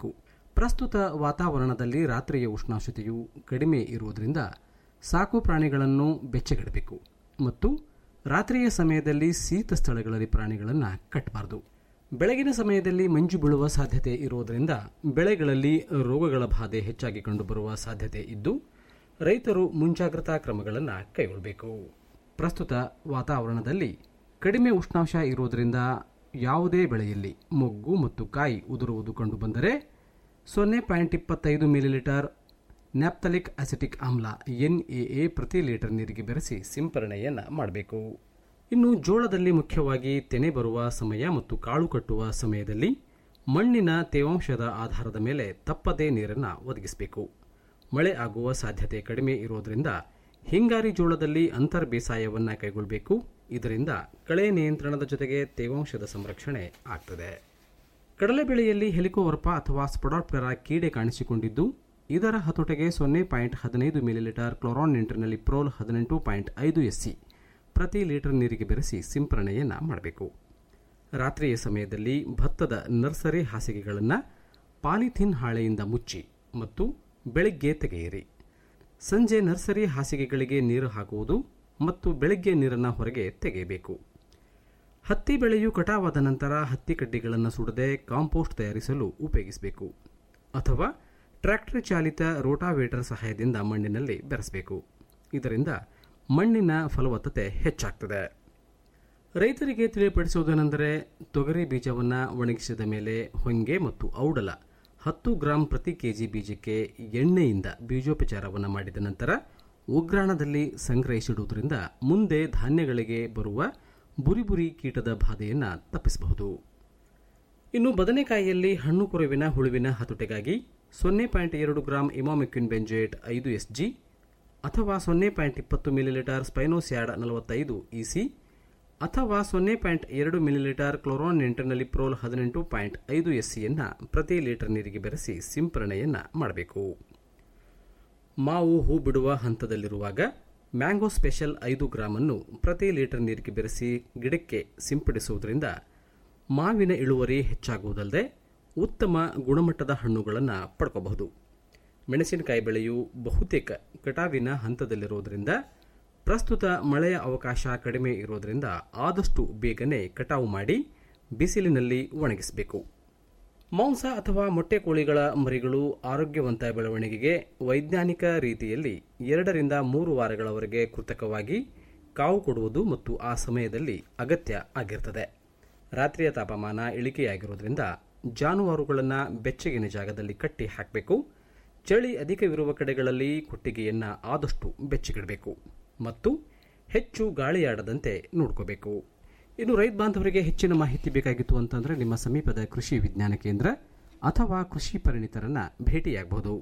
ಪ್ರಸ್ತುತ ವಾತಾವರಣದಲ್ಲಿ ರಾತ್ರಿಯ ಉಷ್ಣಾಂಶತೆಯು ಕಡಿಮೆ ಇರುವುದರಿಂದ ಸಾಕು ಪ್ರಾಣಿಗಳನ್ನು ಬೆಚ್ಚಗಿಡಬೇಕು ಮತ್ತು ರಾತ್ರಿಯ ಸಮಯದಲ್ಲಿ ಶೀತ ಸ್ಥಳಗಳಲ್ಲಿ ಪ್ರಾಣಿಗಳನ್ನು ಕಟ್ಟಬಾರದು ಬೆಳಗಿನ ಸಮಯದಲ್ಲಿ ಮಂಜು ಬೀಳುವ ಸಾಧ್ಯತೆ ಇರುವುದರಿಂದ ಬೆಳೆಗಳಲ್ಲಿ ರೋಗಗಳ ಬಾಧೆ ಹೆಚ್ಚಾಗಿ ಕಂಡುಬರುವ ಸಾಧ್ಯತೆ ಇದ್ದು ರೈತರು ಮುಂಜಾಗ್ರತಾ ಕ್ರಮಗಳನ್ನು ಕೈಗೊಳ್ಳಬೇಕು ಪ್ರಸ್ತುತ ವಾತಾವರಣದಲ್ಲಿ ಕಡಿಮೆ ಉಷ್ಣಾಂಶ ಇರುವುದರಿಂದ ಯಾವುದೇ ಬೆಳೆಯಲ್ಲಿ ಮೊಗ್ಗು ಮತ್ತು ಕಾಯಿ ಉದುರುವುದು ಕಂಡುಬಂದರೆ ಸೊನ್ನೆ ಪಾಯಿಂಟ್ ಇಪ್ಪತ್ತೈದು ಮಿಲಿಲೀಟರ್ ನ್ಯಾಪ್ತಲಿಕ್ ಅಸಿಟಿಕ್ ಆಮ್ಲ ಎನ್ಎಎ ಪ್ರತಿ ಲೀಟರ್ ನೀರಿಗೆ ಬೆರೆಸಿ ಸಿಂಪರಣೆಯನ್ನು ಮಾಡಬೇಕು ಇನ್ನು ಜೋಳದಲ್ಲಿ ಮುಖ್ಯವಾಗಿ ತೆನೆ ಬರುವ ಸಮಯ ಮತ್ತು ಕಾಳು ಕಟ್ಟುವ ಸಮಯದಲ್ಲಿ ಮಣ್ಣಿನ ತೇವಾಂಶದ ಆಧಾರದ ಮೇಲೆ ತಪ್ಪದೇ ನೀರನ್ನು ಒದಗಿಸಬೇಕು ಮಳೆ ಆಗುವ ಸಾಧ್ಯತೆ ಕಡಿಮೆ ಇರೋದರಿಂದ ಹಿಂಗಾರಿ ಜೋಳದಲ್ಲಿ ಅಂತರ್ ಬೇಸಾಯವನ್ನು ಕೈಗೊಳ್ಳಬೇಕು ಇದರಿಂದ ಕಳೆ ನಿಯಂತ್ರಣದ ಜೊತೆಗೆ ತೇವಾಂಶದ ಸಂರಕ್ಷಣೆ ಆಗ್ತದೆ ಕಡಲೆ ಬೆಳೆಯಲ್ಲಿ ಹೆಲಿಕೋವರ್ಪ ಅಥವಾ ಸ್ಪೊಡಾಪ್ಟರ ಕೀಡೆ ಕಾಣಿಸಿಕೊಂಡಿದ್ದು ಇದರ ಹತೋಟೆಗೆ ಸೊನ್ನೆ ಪಾಯಿಂಟ್ ಹದಿನೈದು ಮಿಲಿಲೀಟರ್ ಕ್ಲೋರಾನ್ ನಿಂಟ್ರಿನಲ್ಲಿ ಪ್ರೋಲ್ ಹದಿನೆಂಟು ಪಾಯಿಂಟ್ ಐದು ಎಸ್ಸಿ ಪ್ರತಿ ಲೀಟರ್ ನೀರಿಗೆ ಬೆರೆಸಿ ಸಿಂಪರಣೆಯನ್ನು ಮಾಡಬೇಕು ರಾತ್ರಿಯ ಸಮಯದಲ್ಲಿ ಭತ್ತದ ನರ್ಸರಿ ಹಾಸಿಗೆಗಳನ್ನು ಪಾಲಿಥೀನ್ ಹಾಳೆಯಿಂದ ಮುಚ್ಚಿ ಮತ್ತು ಬೆಳಿಗ್ಗೆ ತೆಗೆಯಿರಿ ಸಂಜೆ ನರ್ಸರಿ ಹಾಸಿಗೆಗಳಿಗೆ ನೀರು ಹಾಕುವುದು ಮತ್ತು ಬೆಳಗ್ಗೆ ನೀರನ್ನು ಹೊರಗೆ ತೆಗೆಯಬೇಕು ಹತ್ತಿ ಬೆಳೆಯು ಕಟಾವಾದ ನಂತರ ಹತ್ತಿ ಕಡ್ಡಿಗಳನ್ನು ಸುಡದೆ ಕಾಂಪೋಸ್ಟ್ ತಯಾರಿಸಲು ಉಪಯೋಗಿಸಬೇಕು ಅಥವಾ ಟ್ರ್ಯಾಕ್ಟರ್ ಚಾಲಿತ ರೋಟಾವೇಟರ್ ಸಹಾಯದಿಂದ ಮಣ್ಣಿನಲ್ಲಿ ಬೆರೆಸಬೇಕು ಇದರಿಂದ ಮಣ್ಣಿನ ಫಲವತ್ತತೆ ಹೆಚ್ಚಾಗ್ತದೆ ರೈತರಿಗೆ ತಿಳಿಯಪಡಿಸುವುದೇನೆಂದರೆ ತೊಗರಿ ಬೀಜವನ್ನು ಒಣಗಿಸಿದ ಮೇಲೆ ಹೊಂಗೆ ಮತ್ತು ಔಡಲ ಹತ್ತು ಗ್ರಾಂ ಪ್ರತಿ ಕೆಜಿ ಬೀಜಕ್ಕೆ ಎಣ್ಣೆಯಿಂದ ಬೀಜೋಪಚಾರವನ್ನು ಮಾಡಿದ ನಂತರ ಉಗ್ರಾಣದಲ್ಲಿ ಸಂಗ್ರಹಿಸಿಡುವುದರಿಂದ ಮುಂದೆ ಧಾನ್ಯಗಳಿಗೆ ಬರುವ ಬುರಿ ಬುರಿ ಕೀಟದ ಬಾಧೆಯನ್ನು ತಪ್ಪಿಸಬಹುದು ಇನ್ನು ಬದನೆಕಾಯಿಯಲ್ಲಿ ಹಣ್ಣು ಕೊರವಿನ ಹುಳುವಿನ ಹತೋಟೆಗಾಗಿ ಸೊನ್ನೆ ಪಾಯಿಂಟ್ ಎರಡು ಗ್ರಾಂ ಇಮಾಮಿಕ್ವಿನ್ ಬೆಂಜೇಟ್ ಐದು ಎಸ್ ಜಿ ಅಥವಾ ಸೊನ್ನೆ ಪಾಯಿಂಟ್ ಇಪ್ಪತ್ತು ಮಿಲಿಲೀಟರ್ ಸ್ಪೈನೋಸ್ಯಾಡ್ ನಲವತ್ತೈದು ಇಸಿ ಅಥವಾ ಸೊನ್ನೆ ಪಾಯಿಂಟ್ ಎರಡು ಮಿಲಿಲೀಟರ್ ಕ್ಲೋರಾನ್ ನಿಂಟರ್ನಲ್ಲಿ ಪ್ರೋಲ್ ಹದಿನೆಂಟು ಪಾಯಿಂಟ್ ಐದು ಎಸ್ಸಿಯನ್ನು ಪ್ರತಿ ಲೀಟರ್ ನೀರಿಗೆ ಬೆರೆಸಿ ಸಿಂಪರಣೆಯನ್ನು ಮಾಡಬೇಕು ಮಾವು ಹೂ ಬಿಡುವ ಹಂತದಲ್ಲಿರುವಾಗ ಮ್ಯಾಂಗೋ ಸ್ಪೆಷಲ್ ಐದು ಗ್ರಾಮನ್ನು ಪ್ರತಿ ಲೀಟರ್ ನೀರಿಗೆ ಬೆರೆಸಿ ಗಿಡಕ್ಕೆ ಸಿಂಪಡಿಸುವುದರಿಂದ ಮಾವಿನ ಇಳುವರಿ ಹೆಚ್ಚಾಗುವುದಲ್ಲದೆ ಉತ್ತಮ ಗುಣಮಟ್ಟದ ಹಣ್ಣುಗಳನ್ನು ಪಡ್ಕೋಬಹುದು ಮೆಣಸಿನಕಾಯಿ ಬೆಳೆಯು ಬಹುತೇಕ ಕಟಾವಿನ ಹಂತದಲ್ಲಿರುವುದರಿಂದ ಪ್ರಸ್ತುತ ಮಳೆಯ ಅವಕಾಶ ಕಡಿಮೆ ಇರೋದರಿಂದ ಆದಷ್ಟು ಬೇಗನೆ ಕಟಾವು ಮಾಡಿ ಬಿಸಿಲಿನಲ್ಲಿ ಒಣಗಿಸಬೇಕು ಮಾಂಸ ಅಥವಾ ಮೊಟ್ಟೆ ಕೋಳಿಗಳ ಮರಿಗಳು ಆರೋಗ್ಯವಂತ ಬೆಳವಣಿಗೆಗೆ ವೈಜ್ಞಾನಿಕ ರೀತಿಯಲ್ಲಿ ಎರಡರಿಂದ ಮೂರು ವಾರಗಳವರೆಗೆ ಕೃತಕವಾಗಿ ಕಾವು ಕೊಡುವುದು ಮತ್ತು ಆ ಸಮಯದಲ್ಲಿ ಅಗತ್ಯ ಆಗಿರುತ್ತದೆ ರಾತ್ರಿಯ ತಾಪಮಾನ ಇಳಿಕೆಯಾಗಿರುವುದರಿಂದ ಜಾನುವಾರುಗಳನ್ನು ಬೆಚ್ಚಗಿನ ಜಾಗದಲ್ಲಿ ಕಟ್ಟಿ ಹಾಕಬೇಕು ಚಳಿ ಅಧಿಕವಿರುವ ಕಡೆಗಳಲ್ಲಿ ಕೊಟ್ಟಿಗೆಯನ್ನು ಆದಷ್ಟು ಬೆಚ್ಚಗಿಡಬೇಕು ಮತ್ತು ಹೆಚ್ಚು ಗಾಳಿಯಾಡದಂತೆ ನೋಡ್ಕೋಬೇಕು ಇನ್ನು ರೈತ ಬಾಂಧವರಿಗೆ ಹೆಚ್ಚಿನ ಮಾಹಿತಿ ಬೇಕಾಗಿತ್ತು ಅಂತಂದ್ರೆ ನಿಮ್ಮ ಸಮೀಪದ ಕೃಷಿ ವಿಜ್ಞಾನ ಕೇಂದ್ರ ಅಥವಾ ಕೃಷಿ ಪರಿಣಿತರನ್ನ ಭೇಟಿಯಾಗಬಹುದು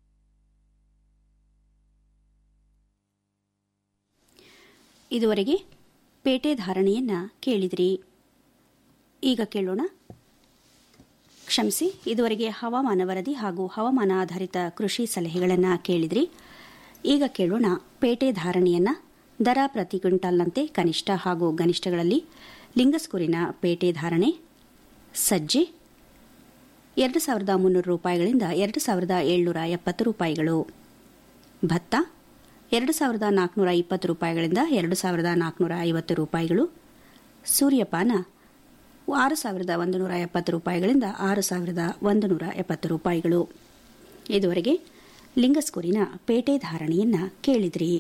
ಇದುವರೆಗೆ ಪೇಟೆ ಧಾರಣೆಯನ್ನ ಕೇಳಿದಿರಿ ಈಗ ಕೇಳೋಣ ಕ್ಷಮಿಸಿ ಇದುವರೆಗೆ ಹವಾಮಾನ ವರದಿ ಹಾಗೂ ಹವಾಮಾನ ಆಧಾರಿತ ಕೃಷಿ ಸಲಹೆಗಳನ್ನು ಕೇಳಿದ್ರಿ ಈಗ ಕೇಳೋಣ ಪೇಟೆ ಧಾರಣೆಯನ್ನ ದರ ಪ್ರತಿ ಕ್ವಿಂಟಾಲ್ನಂತೆ ಕನಿಷ್ಠ ಹಾಗೂ ಗನಿಷ್ಠಗಳಲ್ಲಿ ಲಿಂಗಸ್ಕೂರಿನ ಪೇಟೆ ಧಾರಣೆ ಸಜ್ಜೆ ಎರಡು ಸಾವಿರದ ಮುನ್ನೂರು ರೂಪಾಯಿಗಳಿಂದ ಎರಡು ಸಾವಿರದ ಏಳ್ನೂರ ಎಪ್ಪತ್ತು ರೂಪಾಯಿಗಳು ಭತ್ತ ಎರಡು ಸಾವಿರದ ನಾಲ್ಕುನೂರ ಇಪ್ಪತ್ತು ರೂಪಾಯಿಗಳಿಂದ ಎರಡು ಸಾವಿರದ ನಾಲ್ಕುನೂರ ಐವತ್ತು ರೂಪಾಯಿಗಳು ಸೂರ್ಯಪಾನ ಆರು ಸಾವಿರದ ಒಂದು ನೂರ ಎಪ್ಪತ್ತು ರೂಪಾಯಿಗಳಿಂದ ಆರು ಸಾವಿರದ ಒಂದು ನೂರ ಎಪ್ಪತ್ತು ರೂಪಾಯಿಗಳು ಇದುವರೆಗೆ ಲಿಂಗಸ್ಕೂರಿನ ಪೇಟೆ ಧಾರಣೆಯನ್ನ ಕೇಳಿದ್ರಿ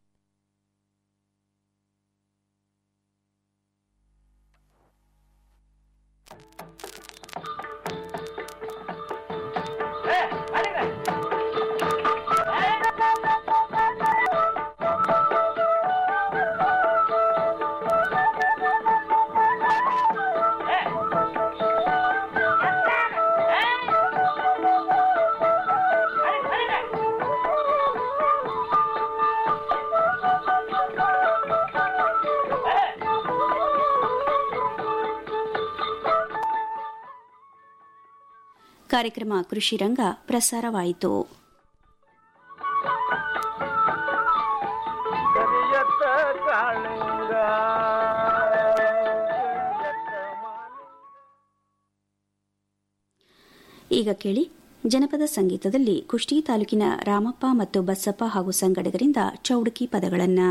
ಕಾರ್ಯಕ್ರಮ ಕೃಷಿ ರಂಗ ಪ್ರಸಾರವಾಯಿತು ಕರಿಯತ್ತ ಕಾಳಿಂಗ ಕರಿಯತ್ತ ಮಾಲಿಂಗ. ಈಗ ಕೇಳಿ ಜನಪದ ಸಂಗೀತದಲ್ಲಿ ಕುಷ್ಟಗಿ ತಾಲೂಕಿನ ರಾಮಪ್ಪ ಮತ್ತು ಬಸಪ್ಪ ಹಾಗೂ ಸಂಗಡಿಗರಿಂದ ಚೌಡಕಿ ಪದಗಳನ್ನು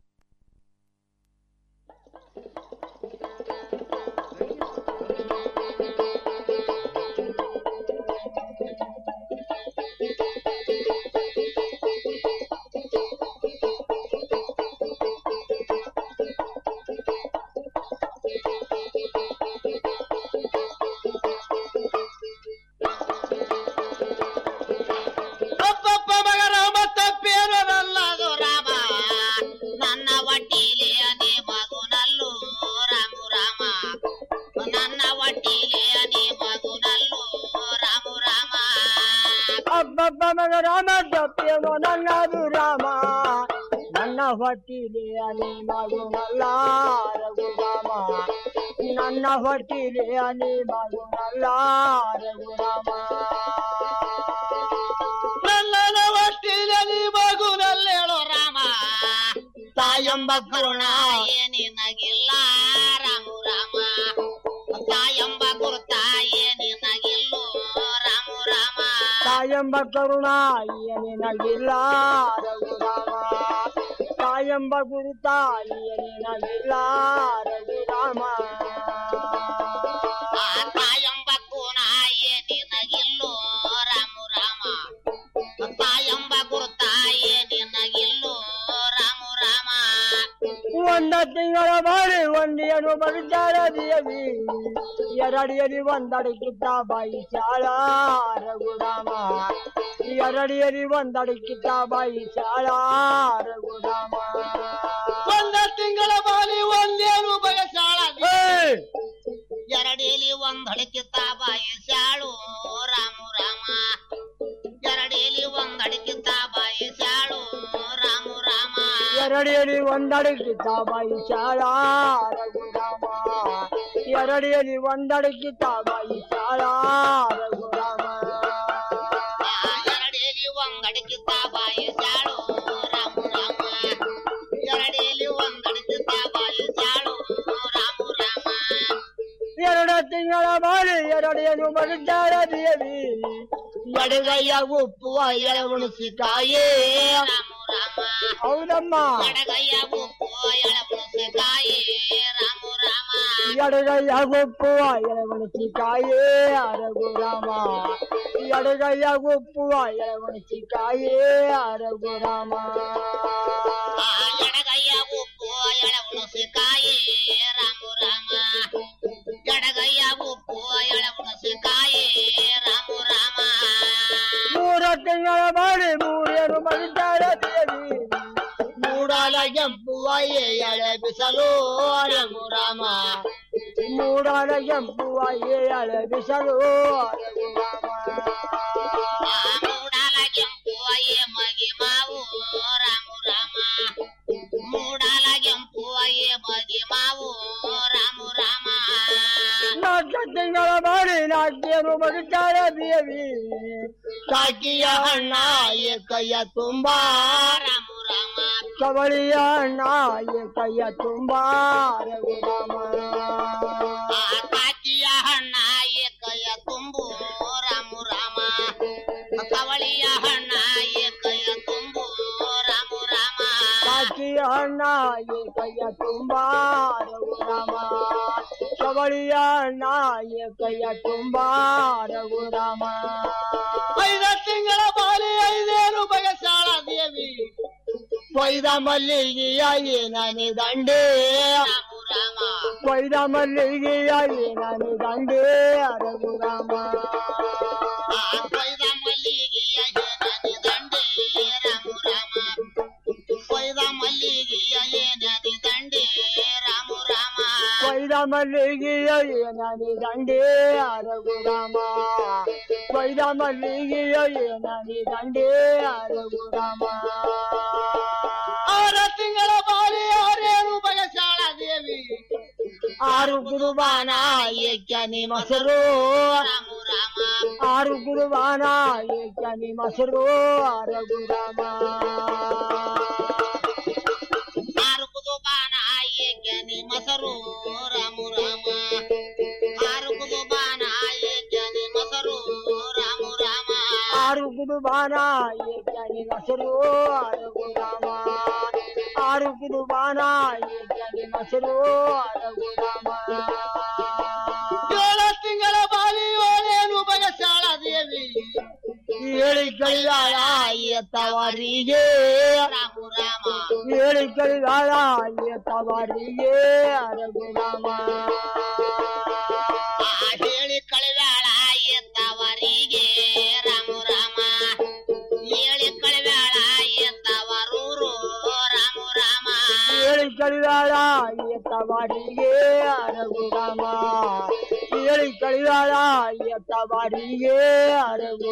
ಅಪ್ಪಪ್ಪ ಮಗ ರಾಮ ತಪ್ಪೇನು ನಲ್ಲದು ರಾಮ ನನ್ನ ಒಟ್ಟಿಲೆ ಅನೇ ಮಗುನಲ್ಲು ರಾಮು ರಾಮ ನನ್ನ ಒಟ್ಟಿಲೆ ಅನೇ ಮಗುನಲ್ಲು ರಾಮು ರಾಮ ಅಬ್ಬಬ್ಬ ಮಗ ರಾಮ ತಪ್ಪೇನೋ ನನ್ನದು ರಾಮ ನನ್ನ ಹೊಟ್ಟಿಲೆ ಅನಿ ಮಗುನಲ್ಲ ರಘುರಾಮ ನನ್ನ ಹೊಟ್ಟಿಲೆ ಅನಿ ಮಗುನಲ್ಲ ರಘುರಾಮ ನನ್ನ ಒಟ್ಟಿಲೆ ನೀ ಮಗುನಲ್ಲೇಳು ರಾಮ ತಾಯಂಬ ಕರುಣ ಏನಿನಗಿಲ್ಲ ರಾಮು ರಾಮ ತಾಯಂಬ ಗುರುತ ಏನಿನಗಿಲ್ಲೋ ರಾಮು ರಾಮ ತಾಯಂಬ ಕರುಣ ಏನಿನಗಿಲ್ಲ ರಘುರಾಮ ತಾಯಂಬ ಗುರುತ ಏನಿನಗಿಲ್ಲ ರಘುರಾಮ ಆ ತಾಯಂಬ ಕೂನ ಏನಿನಗಿಲ್ಲೋ ರಾಮು ರಾಮ ತಾಯಂಬ ಗುರುತ ಏನಿನಗಿಲ್ಲೋ ರಾಮು ರಾಮ ಒಂದ ತಿಂಗಳ ಮಾಡಿ ಒಂದಿಯನು ಬರುತ್ತಾರ ದೇವಿ ಎರಡಿಯಲಿ ಒಂದಡಕ್ಕಿದ್ದ ಬಾಯಿ ಶಾಳ ರಘುರಾಮ ಎರಡಿಯಲಿ ಒಂದಡಕ್ಕಿದ್ದ ಬಾಯಿ ಶಾಳ ರಘುರಾಮ ಒಂದ ತಿಂಗಳ ಬಾಲಿ ಒಂದೇನು ಬಯಸಾಳ ಏಯ್! ಎರಡೇಲಿ ಒಂದ್ ಹಡಕಿತ್ತ ಬಾಯಿ ಶಾಳು ರಾಮು ರಾಮ ಎರಡೇಲಿ ಒಂದ್ ಹಡಕಿತ್ತ ಬಾಯಿ ಶಾಳು ರಾಮು ರಾಮ ಎರಡಿಯಲಿ ಒಂದಡಕ್ಕಿದ್ದ ಬಾಯಿ ಶಾಳ ರಘುರಾಮ ಎರಡಿಯಲಿ ಒಂದಡಕ್ಕಿದ್ದ ಬಾಯಿ ಶಾಳ ರಘುರಾಮ ಆ ಎರಡೇಲಿ ಒಂದ್ ಹಡಕಿತ್ತ ಬಾಯಿ ಶಾಳು ರಾಮು ರಾಮ ಎರಡೇಲಿ ಒಂದ್ ಹಡಕಿತ್ತ ಬಾಯಿ ಶಾಳು ರಾಮು ರಾಮ ಎರಡು ತಿಂಗಳ ಬಾಳಿ ಎರಡೇನು ಬರುತ್ತಾರ ದೇವಿ ಎಡಗೈಯ ಉಪ್ಪುವ ಎಳ ಉಣಸಿಕಾಯೇ ರಾಮು ರಾಮ ಹೌದಮ್ಮ ಎಡಗೈಯ ಉಪ್ಪು ಎಳಪುಣಸಿಕಾಯಿ ರಾಮು ರಾಮ ಎಡಗೈಯ ಉಪ್ಪುವ ಎಳ ಉಣಸಿಕಾಯೇ ರಘುರಾಮ ಎಡಗೈಯ ಉಪ್ಪುವ ಎಳ ಉಣಸಿಕಾಯೇ ರಘುರಾಮ ಆ ಎಡಗೈಯ ಉಪ್ಪು ಎಳಪುಣಸಿಕಾಯಿ ರಾಮು ರಾಮ ಎಡಗೈಯ ಉಪ್ಪು ಎಳಪುಣಸಿಕಾಯಿ ರಾಮು ರಾಮ ಮೂರ ತಿಂಗಳ ಬಾಳಿ ಮೂರೇನು ಬರುತ್ತಾರ ದೇವಿ ಮೂಡಲ ಕೆಂಪುವ ಎಳೆ ಬಿಸಲು ರಘುರಾಮ ಮೂಡಲ ಕೆಂಪುವ ಎಳೆ ಬಿಸಲು ರಘುರಾಮ ಆ ಮೂಡಲ ಕೆಂಪು ಅಯ್ಯ ಮಗಿ ಮಾವು ರಾಮು ರಾಮ ಮೂಡಲ ಕೆಂಪು ಅಯ್ಯ ಮಗಿ ಮಾವು ರಾಮು ರಾಮ ನಾಲ್ಕು ತಿಂಗಳ ಬಾಳಿ ನಾಲ್ಕೇನು ಬರುತ್ತಾರ ದೇವಿ ಕಾಕಿಯ ಅಣ್ಣ ಎ ಕೈಯ ತುಂಬಾ ರಾಮು ರಾಮ ಕವಳಿಯ ಅಣ್ಣ ಎ ಕೈಯ ತುಂಬಾ ರಘುರಾಮ ಆ ಕಾಕಿಯ ಹಣ್ಣ ಏಕಯ ತುಂಬು ರಾಮು ರಾಮ ಕವಳಿಯ ಹಣ್ಣ ಏಕಯ ತುಂಬು ರಾಮು ರಾಮ ಕಾಕಿಯ ಅಣ್ಣ ಎ ಕೈಯ ತುಂಬಾ ರಘುರಾಮ ಕವಳಿಯ ಅಣ್ಣ ಎ ಕೈಯ ತುಂಬಾ ರಘುರಾಮ ಐದ ತಿಂಗಳ ಬಾಲಿ ಐದೇನು ಬಯಸಾಳ ದೇವಿ ಕೊಯ್ದ ಮಲ್ಲಿಗೆಯ ಏನನೆ ದಂಡೇ ರಾಮು ರಾಮ ಕೊಯ್ದ ಮಲ್ಲಿಗೆಯ ಏನನೆ ದಂಡೇ ರಘುರಾಮ ಆ ಕೊಯ್ದ ಮಲ್ಲಿಗೆಯ ಏನನಿ ದಂಡೆ ರಾಮು ರಾಮ ಕೊಯ್ದ ಮಲ್ಲಿಗೆಯ ಏನನಿ ದಂಡೆ ರಾಮು ರಾಮ ಕೊಯ್ದ ಮಲ್ಲಿಗೆಯ ಏನನೆ ದಂಡೇ ರಘುರಾಮ ಕೊಯ್ದ ಮಲ್ಲಿಗೆಯ ಏನನೆ ದಂಡೇ ರಘುರಾಮ ಆರ ತಿಂಗಳ ಬಾಲಿ ಆರೇನು ಬಯಸಾಳ ದೇವಿ ಆರು ಗುರುಬಾನ ಏಕನಿ ಮೊಸರು ರಾಮು ರಾಮ ಆರು ಗುರುಬಾನ ಏಕನಿ ಮೊಸರು ರಘುರಾಮ ಆರುಕುದು ಬಾಣ ಏಕೆನಿ ಮೊಸರು ರಾಮು ರಾಮ ಆರುಕುದು ಬಾಣ ಏಕೆನಿ ಮೊಸರು ರಾಮು ರಾಮ ಆರುಗುದು ಬಾನ ಏಕನಿ ಮೊಸರು ಅರಗುರಾಮ ಆರುಗುದು ಬಾನ ಏಕನಿ ಮೊಸರು ಅರಗುರಾಮ ಏಳ ತಿಂಗಳ ಬಾಲಿ ಓಳೇನು ಬಯಸಾಳ ದೇವಿ ಹೇಳಿ ಕಳಿದಾಳ ಎತ್ತವರಿಗೆ ರಾಮು ರಾಮ ಹೇಳಿ ಕಳಿದಾಳ ಎತ್ತವರಿಗೆ ಅರಗುರಾಮ ಆ ಹೇಳಿ ಕಳಿವ್ಯಾಳ ಎತ್ತವರಿಗೆ ರಾಮು ರಾಮ ಹೇಳಿ ಕಳಿವ್ಯಾಳ ಎತ್ತವರೂರು ರಾಮು ರಾಮ ಹೇಳಿ ಕಳಿದಾಳ ಎತ್ತವರಿಗೆ ಅರಗುರಾಮ ಹೇಳಿ ಕಳಿದಾಳ ಎತ್ತವರಿಗೆ ಅರಗು